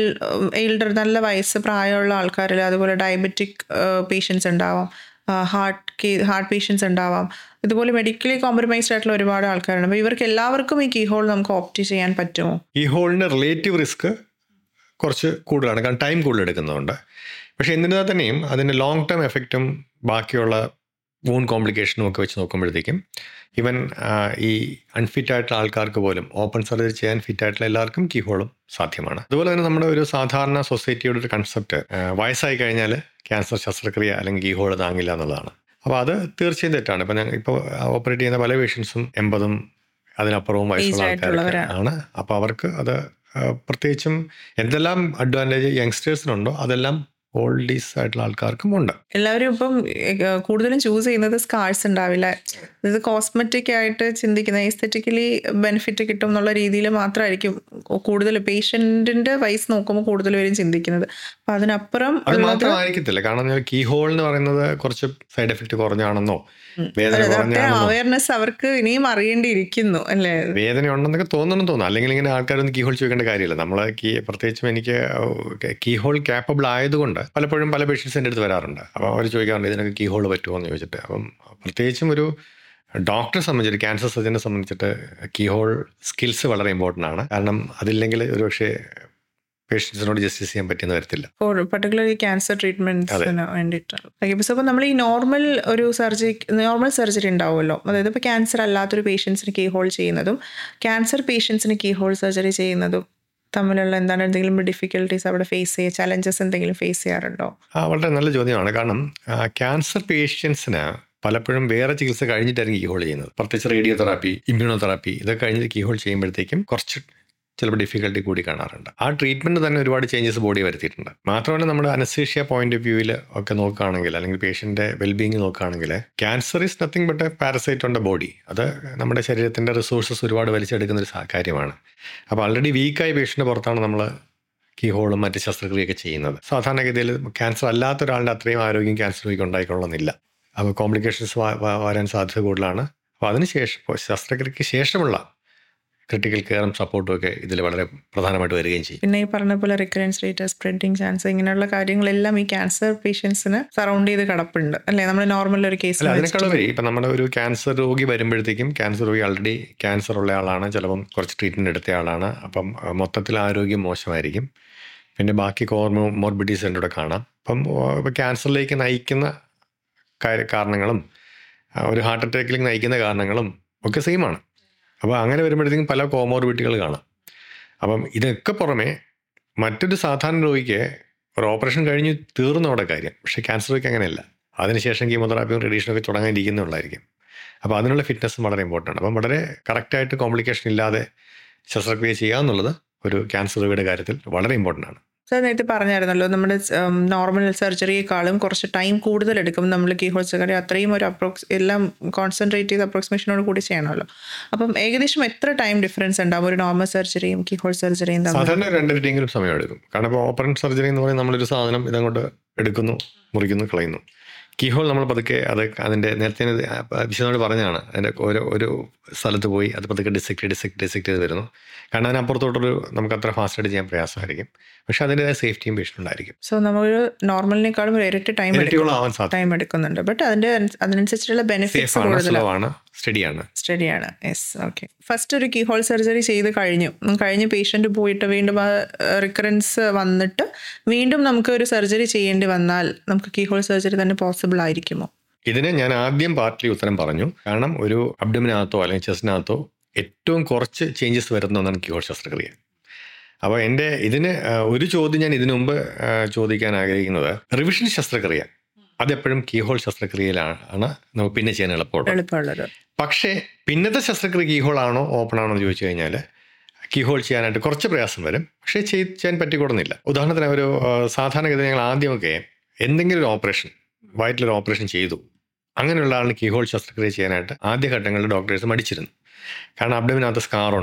Speaker 2: എൽഡർ നല്ല വയസ്സ് പ്രായമുള്ള ആൾക്കാരിൽ അതുപോലെ ഡയബറ്റിക് പേഷ്യൻസ് ഉണ്ടാവാം ഹാർട്ട് കേ ഹാർട്ട് പേഷ്യൻസ് ഉണ്ടാവാം ഇതുപോലെ മെഡിക്കലി കോംപ്രമൈസ്ഡ് ആയിട്ടുള്ള ഒരുപാട് ആൾക്കാരുണ്ട് അപ്പോൾ ഇവർക്ക് എല്ലാവർക്കും ഈ കീഹോൾ നമുക്ക് ഓപ്റ്റ് ചെയ്യാൻ പറ്റുമോ
Speaker 1: ഈ ഹോളിന് റിലേറ്റീവ് റിസ്ക് കുറച്ച് കൂടുതലാണ് കാരണം ടൈം കൂടുതൽ എടുക്കുന്നതുകൊണ്ട് പക്ഷേ എന്നിരുന്നാൽ തന്നെയും അതിൻ്റെ ലോങ് ടേം എഫക്റ്റും ബാക്കിയുള്ള വൂൺ കോംപ്ലിക്കേഷനും ഒക്കെ വെച്ച് നോക്കുമ്പോഴത്തേക്കും ഈവൻ ഈ അൺഫിറ്റ് ആയിട്ടുള്ള ആൾക്കാർക്ക് പോലും ഓപ്പൺ സർജറി ചെയ്യാൻ ഫിറ്റ് ആയിട്ടുള്ള എല്ലാവർക്കും കീ ഹോളും സാധ്യമാണ് അതുപോലെ തന്നെ നമ്മുടെ ഒരു സാധാരണ സൊസൈറ്റിയുടെ ഒരു കൺസെപ്റ്റ് വയസ്സായി കഴിഞ്ഞാൽ ക്യാൻസർ ശസ്ത്രക്രിയ അല്ലെങ്കിൽ കീ ഹോൾ താങ്ങില്ല എന്നുള്ളതാണ് അപ്പോൾ അത് തീർച്ചയായും തെറ്റാണ് ഇപ്പം ഞങ്ങൾ ഇപ്പോൾ ഓപ്പറേറ്റ് ചെയ്യുന്ന പല പേഷ്യൻസും എൺപതും അതിനപ്പുറവും വയസ്സുള്ള
Speaker 2: Aged
Speaker 1: ആൾക്കാരൊക്കെ
Speaker 2: ആയിട്ടുള്ളവരാണ്.
Speaker 1: ആണ് അപ്പോൾ അവർക്ക് അത് ആ, പ്രത്യേകിച്ചും എന്തെല്ലാം അഡ്വാൻറ്റേജ് യങ്സ്റ്റേഴ്സിനുണ്ടോ അതെല്ലാം ഓൾഡീസ് ആയിട്ടുള്ള ആൾക്കാർക്കും ഉണ്ട്
Speaker 2: എല്ലാവരും ഇപ്പം ഏഹ്, കൂടുതലും ചൂസ് ചെയ്യുന്നത് സ്കാർസ് ഉണ്ടാവില്ല ഇത് കോസ്മെറ്റിക് ആയിട്ട് ചിന്തിക്കുന്ന എസ്തെറ്റിക്കലി ബെനിഫിറ്റ് കിട്ടും എന്നുള്ള രീതിയിൽ മാത്രമായിരിക്കും കൂടുതൽ പേഷ്യൻറ്റിൻ്റെ വയസ്സ് നോക്കുമ്പോൾ കൂടുതൽ പേരും ചിന്തിക്കുന്നത് അപ്പം അതിനപ്പുറം
Speaker 1: അത്
Speaker 2: ഉള്ളത്
Speaker 1: മാത്രമായിരിക്കത്തില്ല കാരണം കീ ഹോൾ എന്ന് പറയുന്നത് കുറച്ച് സൈഡ് എഫക്റ്റ് കുറഞ്ഞാണെന്നോ വേദന കുറഞ്ഞാണെന്നോ
Speaker 2: അവയർനെസ് അവർക്ക് ഇനിയും അറിയേണ്ടിയിരിക്കുന്നു അല്ലേ
Speaker 1: വേദന ഉണ്ടെന്നൊക്കെ തോന്നണം തോന്നുന്നു അല്ലെങ്കിൽ ഇങ്ങനെ ആൾക്കാരൊന്നും കീ ഹോൾ ചോദിക്കേണ്ട കാര്യമില്ല നമ്മൾ കീ പ്രത്യേകിച്ചും എനിക്ക് കീ ഹോൾ ക്യാപ്പബിൾ ആയതുകൊണ്ട് പലപ്പോഴും പല പേഷ്യൻസ് എൻ്റെ അടുത്ത് വരാറുണ്ട് അപ്പോൾ അവർ ചോദിക്കാറുണ്ട് ഇതിനൊക്കെ കീ ഹോൾ പറ്റുമോ എന്ന് ചോദിച്ചിട്ട് അപ്പം പ്രത്യേകിച്ചും ഒരു ഡോക്ടറെ സംബന്ധിച്ചിട്ട് ക്യാൻസർ സർജനെ സംബന്ധിച്ചിട്ട് കീ ഹോൾ സ്കിൽസ് വളരെ ഇമ്പോർട്ടൻ്റ് ആണ് കാരണം അതില്ലെങ്കിൽ ഒരു പക്ഷേ പേഷ്യൻസിനോട് ജസ്റ്റിസ് ചെയ്യാൻ പറ്റുന്ന വരത്തില്ല
Speaker 2: ഫോർ പർട്ടിക്കുലർലി ക്യാൻസർ ട്രീറ്റ്മെന്റ്സിന് വേണ്ടിയിട്ടാണ് ഓക്കെ അപ്പോൾ നമ്മൾ ഈ നോർമൽ ഒരു സർജറി നോർമൽ സർജറി ഉണ്ടാവുമല്ലോ അതായത് ഇപ്പോൾ ക്യാൻസർ അല്ലാത്തൊരു പേഷ്യൻസിന് കീ ഹോൾ ചെയ്യുന്നതും ക്യാൻസർ പേഷ്യൻസിന് കീ ഹോൾ സർജറി ചെയ്യുന്നതും തമ്മിലുള്ള എന്താണ് എന്തെങ്കിലും ഡിഫിക്കൽട്ടീസ് അവിടെ ഫേസ് ചെയ്യുക ചലഞ്ചസ് എന്തെങ്കിലും ഫേസ് ചെയ്യാറുണ്ടോ
Speaker 1: ആ വളരെ നല്ല ചോദ്യമാണ് കാരണം ക്യാൻസർ പേഷ്യൻസിന് പലപ്പോഴും വേറെ ചികിത്സ കഴിഞ്ഞിട്ടായിരിക്കും കീഹോൾ ചെയ്യുന്നത് പ്രത്യേകിച്ച് റേഡിയോ തെറാപ്പി ഇമ്മ്യൂണോതെറാപ്പി ഇതൊക്കെ കഴിഞ്ഞിട്ട് കീഹോൾ ചെയ്യുമ്പോഴത്തേക്കും കുറച്ച് ചിലപ്പോൾ ഡിഫിക്കൽട്ടി കൂടി കാണാറുണ്ട് ആ ട്രീറ്റ്മെൻറ്റ് തന്നെ ഒരുപാട് ചേഞ്ചസ് ബോഡി വരുത്തിയിട്ടുണ്ട് മാത്രമല്ല നമ്മുടെ അനസ്തീഷ്യ പോയിന്റ് ഓഫ് വ്യൂവിൽ ഒക്കെ നോക്കുകയാണെങ്കിൽ അല്ലെങ്കിൽ പേഷ്യൻ്റെ വെൽബീങ് നോക്കുകയാണെങ്കിൽ cancer is nothing but a parasite on the body അത് നമ്മുടെ ശരീരത്തിൻ്റെ റിസോഴ്സസ് ഒരുപാട് വലിച്ചെടുക്കുന്ന ഒരു സാ- കാര്യമാണ് അപ്പോൾ ആൾറെഡി വീക്കായ പേഷ്യൻ്റെ പുറത്താണ് നമ്മൾ കീ ഹോളും മറ്റ് ശസ്ത്രക്രിയയൊക്കെ ചെയ്യുന്നത് സാധാരണഗതിയിൽ ക്യാൻസർ അല്ലാത്ത ഒരാളുടെ അത്രയും ആരോഗ്യം ക്യാൻസർ രോഗിക്ക് ഉണ്ടായിക്കൊള്ളുന്നില്ല അപ്പോൾ കോംപ്ലിക്കേഷൻസ് വരാൻ സാധ്യത കൂടുതലാണ് അപ്പോൾ അതിനുശേഷം ഇപ്പോൾ ശസ്ത്രക്രിയയ്ക്ക് ശേഷമുള്ള ക്രിട്ടിക്കൽ കെയറും സപ്പോർട്ടും ഒക്കെ ഇതിൽ വളരെ പ്രധാനമായിട്ട് വരികയും ചെയ്യും
Speaker 2: പിന്നെ ഈ പറഞ്ഞ പോലെ റിക്കറൻസ് റേറ്റ് സ്പ്രെഡിങ് ചാൻസ് ഇങ്ങനെയുള്ള കാര്യങ്ങളെല്ലാം ഈ ക്യാൻസർ പേഷ്യൻസിന് സറൗണ്ട് ചെയ്ത് കിടപ്പുണ്ട് അല്ലേ നമ്മൾ നോർമൽ ഒരു
Speaker 1: അല്ല
Speaker 2: കേസിൽ
Speaker 1: അതിനേക്കാളുപരി ഇപ്പം നമ്മുടെ ഒരു ക്യാൻസർ രോഗി വരുമ്പോഴത്തേക്കും ക്യാൻസർ രോഗി ആൾറെഡി ക്യാൻസർ ഉള്ള ആളാണ് ചിലപ്പം കുറച്ച് ട്രീറ്റ്മെൻറ്റ് എടുത്ത ആളാണ് അപ്പം അഹ് മൊത്തത്തിൽ ആരോഗ്യം മോശമായിരിക്കും പിന്നെ ബാക്കി കോർമോ മോർബിഡീസ് എൻ്റെ കൂടെ കാണാം അപ്പം ഇപ്പോൾ ക്യാൻസറിലേക്ക് നയിക്കുന്ന കാര്യ- കാരണങ്ങളും ആ, ഒരു ഹാർട്ട് അറ്റാക്കിലേക്ക് നയിക്കുന്ന കാരണങ്ങളും ഒക്കെ സെയിമാണ് അപ്പോൾ അങ്ങനെ വരുമ്പോഴത്തേക്കും പല കോമോർബിഡികൾ കാണാം അപ്പം ഇതൊക്കെ പുറമെ മറ്റൊരു സാധാരണ രോഗിക്ക് ഒരു ഓപ്പറേഷൻ കഴിഞ്ഞ് തീർന്നോടെ കാര്യം പക്ഷേ ക്യാൻസർ രോഗിക്ക് അങ്ങനെയല്ല അതിനുശേഷം കീമോതെറാപ്പിയും റേഡിയേഷനും ഒക്കെ തുടങ്ങാനിരിക്കുന്നുള്ളായിരിക്കും അപ്പോൾ അതിനുള്ള ഫിറ്റ്നസ്സും വളരെ ഇമ്പോർട്ടൻ്റ് ആണ് അപ്പം വളരെ കറക്റ്റായിട്ട് കോംപ്ലിക്കേഷൻ ഇല്ലാതെ ശസ്ത്രക്രിയ ചെയ്യുക എന്നുള്ളത് ഒരു ക്യാൻസർ രോഗിയുടെ കാര്യത്തിൽ വളരെ ഇമ്പോർട്ടൻ്റ് ആണ്
Speaker 2: സാർ നേരത്തെ പറഞ്ഞായിരുന്നല്ലോ നമ്മുടെ നോർമൽ സർജറിയേക്കാളും കുറച്ച് ടൈം കൂടുതൽ എടുക്കും നമ്മൾ കീ ഹോൾ സർജറി അത്രയും ഒരു അപ്രോക്സ് എല്ലാം കോൺസെൻട്രേറ്റ് ചെയ്ത് അപ്രോക്സിമേഷനോട് കൂടി ചെയ്യണമല്ലോ അപ്പം ഏകദേശം എത്ര ടൈം ഡിഫറൻസ് ഉണ്ടാവും ഒരു നോർമൽ സർജറിയും കീ ഹോൾ സർജറിയും തമ്മിൽ
Speaker 1: സാധാരണ രണ്ടരട്ടെങ്കിലും സമയം എടുക്കും കാരണം ഇപ്പോൾ ഓപ്പറൻ സർജറി എന്ന് പറയുന്നത് നമ്മളൊരു സാധനം ഇതങ്ങോട്ട് എടുക്കുന്നു മുറിക്കുന്നു കളയുന്നു കീഹോൾ നമ്മൾ പതുക്കെ അത് അതിൻ്റെ നേരത്തെ ഞാൻ ഇത് വിശദമായിട്ട് പറഞ്ഞതാണ് അതിൻ്റെ ഓരോ ഒരു സ്ഥലത്ത് പോയി അത് പതുക്കെ ഡിസെക്ട് ഡിസെക്ട് ഡിസെക്ട് ചെയ്ത് വരുന്നു കാരണം അതിനപ്പുറത്തോട്ടൊരു നമുക്ക് അത്ര ഫാസ്റ്റായിട്ട് ചെയ്യാൻ പ്രയാസമായിരിക്കും പക്ഷെ അതിൻ്റെതായ സേഫ്റ്റിയും പേഷ്യൻ്റ് ഉണ്ടായിരിക്കും
Speaker 2: സോ നമ്മളൊരു നോർമലിനേക്കാളും ഒരു ഇരട്ടി ടൈം എടുക്കും
Speaker 1: ഇരട്ടിയോളാവാൻ സാധ്യത
Speaker 2: ടൈം എടുക്കുന്നുണ്ട് ബട്ട് അതിന്റെ അനു- അതിനനുസരിച്ചുള്ള ബെനിഫിറ്റ്സ്
Speaker 1: സേഫാണ്
Speaker 2: കൂടുതലാണ്
Speaker 1: സ്ലോ ആണ് സ്റ്റഡിയാണ്
Speaker 2: സ്റ്റഡിയാണ് യെസ് ഓക്കെ ഫസ്റ്റ് ഒരു കീ ഹോൾ സർജറി ചെയ്ത് കഴിഞ്ഞു ഉം, കഴിഞ്ഞ് പേഷ്യൻ്റ് പോയിട്ട് വീണ്ടും ആ റിക്കറൻസ് വന്നിട്ട് വീണ്ടും നമുക്ക് ഒരു സർജറി ചെയ്യേണ്ടി വന്നാൽ നമുക്ക് കീ ഹോൾ സർജറി തന്നെ പോസിബിൾ ആയിരിക്കുമോ
Speaker 1: ഇതിന് ഞാൻ ആദ്യം പാർട്ടിലി ഉത്തരം പറഞ്ഞു കാരണം ഒരു അബ്ഡമിനകത്തോ അല്ലെങ്കിൽ ചെസ്റ്റിനകത്തോ ഏറ്റവും കുറച്ച് ചേഞ്ചസ് വരുന്ന ഒന്നാണ് കീഹോൾ ശസ്ത്രക്രിയ അപ്പോൾ എൻ്റെ ഇതിന് ആ, ഒരു ചോദ്യം ഞാൻ ഇതിനു മുമ്പ് ആ, ചോദിക്കാൻ ആഗ്രഹിക്കുന്നത് റിവിഷൻ ശസ്ത്രക്രിയ അതെപ്പോഴും കീഹോൾ ശസ്ത്രക്രിയയിലാണ് നമുക്ക് പിന്നെ ചെയ്യാൻ എളുപ്പമുള്ളത്
Speaker 2: എളുപ്പമുള്ളത്
Speaker 1: പക്ഷേ പിന്നത്തെ ശസ്ത്രക്രിയ കീഹോൾ ആണോ ഓപ്പൺ ആണോ എന്ന് ചോദിച്ചു കഴിഞ്ഞാൽ കീഹോൾ ചെയ്യാനായിട്ട് കുറച്ച് പ്രയാസം വരും പക്ഷേ ചെയ്ത് ചെയ്യാൻ പറ്റിക്കൊടുന്നില്ല ഉദാഹരണത്തിന് ഒരു ആ, സാധാരണഗതി ഞങ്ങൾ ആദ്യമൊക്കെ എന്തെങ്കിലും ഒരു ഓപ്പറേഷൻ വയറ്റിലൊരു ഓപ്പറേഷൻ ചെയ്തു അങ്ങനെയുള്ള ആളിന് കീഹോൾ ശസ്ത്രക്രിയ ചെയ്യാനായിട്ട് ആദ്യഘട്ടങ്ങളിൽ ഡോക്ടേഴ്സ് മടിച്ചിരുന്നു കാരണം അബ്ഡമിനകത്ത് സ്കാറുണ്ട്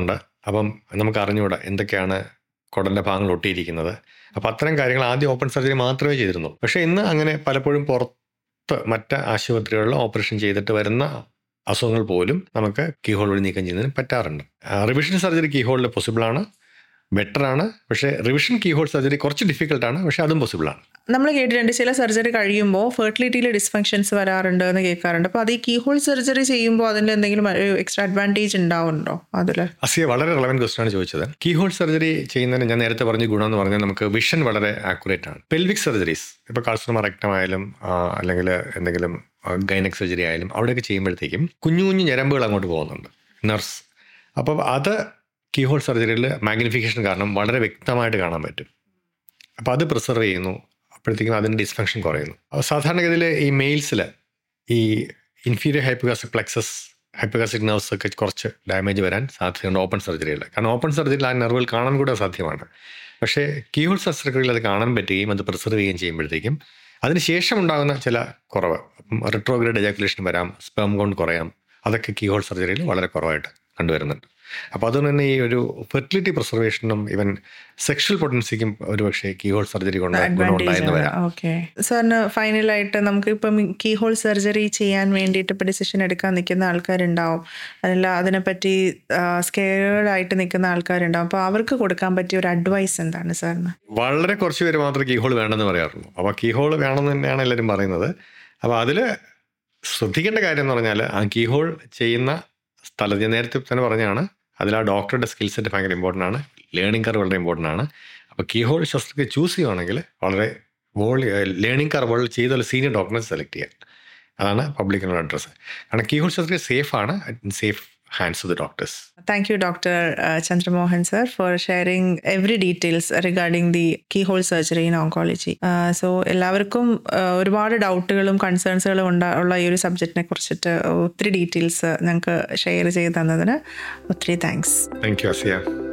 Speaker 1: അപ്പം നമുക്ക് അറിഞ്ഞുകൂടാ എന്തൊക്കെയാണ് കുടലിൻ്റെ ഭാഗങ്ങൾ ഒട്ടിയിരിക്കുന്നത് അപ്പോൾ അത്തരം കാര്യങ്ങൾ ആദ്യം ഓപ്പൺ സർജറി മാത്രമേ ചെയ്തിരുന്നു പക്ഷേ ഇന്ന് അങ്ങനെ പലപ്പോഴും പുറത്ത് മറ്റ് ആശുപത്രികളിൽ ഓപ്പറേഷൻ ചെയ്തിട്ട് വരുന്ന അസുഖങ്ങൾ പോലും നമുക്ക് കീഹോൾ വഴി നീക്കം ചെയ്യുന്നതിന് പറ്റാറുണ്ട് റിവിഷൻ സർജറി കീഹോളിൽ പോസിബിളാണ് ബെറ്ററാണ് പക്ഷേ റിവിഷൻ കീഹോൾ സർജറി കുറച്ച് ഡിഫിക്കൽട്ടാണ് പക്ഷേ അതും പോസിബിളാണ്
Speaker 2: നമ്മൾ കേട്ടിട്ടുണ്ട് ചില സർജറി കഴിയുമ്പോൾ ഫെർട്ടിലിറ്റിയിൽ ഡിസ്ഫങ്ഷൻസ് വരാറുണ്ട് എന്ന് കേൾക്കാറുണ്ട് അപ്പോൾ അത് ഈ കീഹോൾ സർജറി ചെയ്യുമ്പോൾ അതിൽ എന്തെങ്കിലും ഒരു എക്സ്ട്രാ അഡ്വാൻറ്റേജ് ഉണ്ടാവുന്നുണ്ടോ അതിൽ
Speaker 1: അസിയ വളരെ റെലവൻറ്റ് ക്വസ്റ്റൻ ആണ് ചോദിച്ചത് കീഹോൾ സർജറി ചെയ്യുന്നതിന് ഞാൻ നേരത്തെ പറഞ്ഞ ഗുണം എന്ന് പറഞ്ഞാൽ നമുക്ക് വിഷൻ വളരെ ആക്യുറേറ്റ് ആണ് പെൽവിക് സർജറീസ് ഇപ്പോൾ കാൾസ്ട്രോമ റെക്ടം ആയാലും അല്ലെങ്കിൽ എന്തെങ്കിലും ഗൈനക് സർജറി ആയാലും അവിടെയൊക്കെ ചെയ്യുമ്പോഴത്തേക്കും കുഞ്ഞു കുഞ്ഞു ഞരമ്പുകൾ അങ്ങോട്ട് പോകുന്നുണ്ട് നർസ് അപ്പോൾ അത് കീഹോൾ സർജറിയിൽ മാഗ്നിഫിക്കേഷൻ കാരണം വളരെ വ്യക്തമായിട്ട് കാണാൻ പറ്റും അപ്പോൾ അത് പ്രിസർവ് ചെയ്യുന്നു അപ്പോഴത്തേക്കും അതിൻ്റെ ഡിസ്ഫങ്ഷൻ കുറയുന്നു അപ്പോൾ സാധാരണഗതിയിൽ ഈ മെയിൽസിൽ ഈ inferior hypogastric plexus hypogastric nerves ഒക്കെ കുറച്ച് ഡാമേജ് വരാൻ സാധ്യതയുണ്ട് ഓപ്പൺ സർജറിയിൽ കാരണം ഓപ്പൺ സർജറിയിൽ ആ നെർവുകൾ കാണാൻ കൂടെ സാധ്യമാണ് പക്ഷേ കീഹോൾ ശസ്ത്രക്രിയയിൽ അത് കാണാൻ പറ്റുകയും അത് പ്രിസർവ് ചെയ്യുകയും ചെയ്യുമ്പോഴത്തേക്കും അതിനുശേഷം ഉണ്ടാകുന്ന ചില കുറവ് റിട്രോഗ്രേഡ് എജാക്കുലേഷൻ വരാം സ്പേം കൗണ്ട് കുറയാം അതൊക്കെ കീഹോൾ സർജറിയിൽ വളരെ കുറവായിട്ട് കണ്ടുവരുന്നുണ്ട് അപ്പോൾ അതുകൊണ്ട് തന്നെ ഈ ഒരു ഫെർട്ടിലിറ്റി പ്രിസർവേഷനും ഇവൻ സെക്ഷൽ പൊട്ടൻസിക്കും ഒരു പക്ഷേ കീഹോൾ സർജറി കൊണ്ട് ഗുണമുണ്ടായെന്ന് വരാം
Speaker 2: ഓക്കെ സാറിന് ഫൈനലായിട്ട് നമുക്ക് ഇപ്പം കീ ഹോൾ സർജറി ചെയ്യാൻ വേണ്ടിയിട്ട് ഇപ്പം ഡിസിഷൻ എടുക്കാൻ നിൽക്കുന്ന ആൾക്കാരുണ്ടാവും അതല്ല അതിനെപ്പറ്റി സ്കെയർഡ് ആയിട്ട് നിൽക്കുന്ന ആൾക്കാരുണ്ടാവും അപ്പോൾ അവർക്ക് കൊടുക്കാൻ പറ്റിയ ഒരു അഡ്വൈസ് എന്താണ് സാറിന്
Speaker 1: വളരെ കുറച്ച് പേര് മാത്രമേ കീഹോൾ വേണമെന്ന് പറയാറുള്ളൂ അപ്പോൾ കീഹോൾ വേണമെന്ന് തന്നെയാണ് എല്ലാവരും പറയുന്നത് അപ്പോൾ അതിൽ ശ്രദ്ധിക്കേണ്ട കാര്യം എന്ന് പറഞ്ഞാൽ ആ കീഹോൾ ചെയ്യുന്ന സ്ഥലത്ത് ഞാൻ നേരത്തെ തന്നെ പറഞ്ഞാണ് അതിൽ ആ ഡോക്ടറുടെ സ്കിൽ സെറ്റ് ഭയങ്കര ഇമ്പോർട്ടൻ്റ് ആണ് ലേണിംഗ് കർവ് വളരെ ഇമ്പോർട്ടൻ്റ് ആണ് അപ്പോൾ കീഹോൾ ശസ്ത്രക്രിയ ചൂസ് ചെയ്യുവാണെങ്കിൽ വളരെ വോളി ലേണിംഗ് കർവ് ചെയ്ത സീനിയർ ഡോക്ടറിനെ സെലക്ട് ചെയ്യാൻ അതാണ് പബ്ലിക്കിനുള്ള അഡ്രസ്സ് കാരണം കീഹോൾ ശസ്ത്രക്രിയ സേഫ് ആണ് safe hands of the doctors
Speaker 2: thank you doctor Chandramohan sir for sharing every details regarding the key hole surgery in oncology so എല്ലാവർക്കും ഒരുപാട് ഡൗട്ടുകളും കൺസേൺസുകളും ഉണ്ട ഉള്ള ഈ ഒരു സബ്ജക്റ്റിനെ കുറിച്ചിട്ട് ഒത്തിരി ഡീറ്റെയിൽസ് ഞങ്ങൾക്ക് ഷെയർ ചെയ്ത് തന്നതിന് ഒത്തിരി താങ്ക്സ്
Speaker 1: താങ്ക് യു അസിയ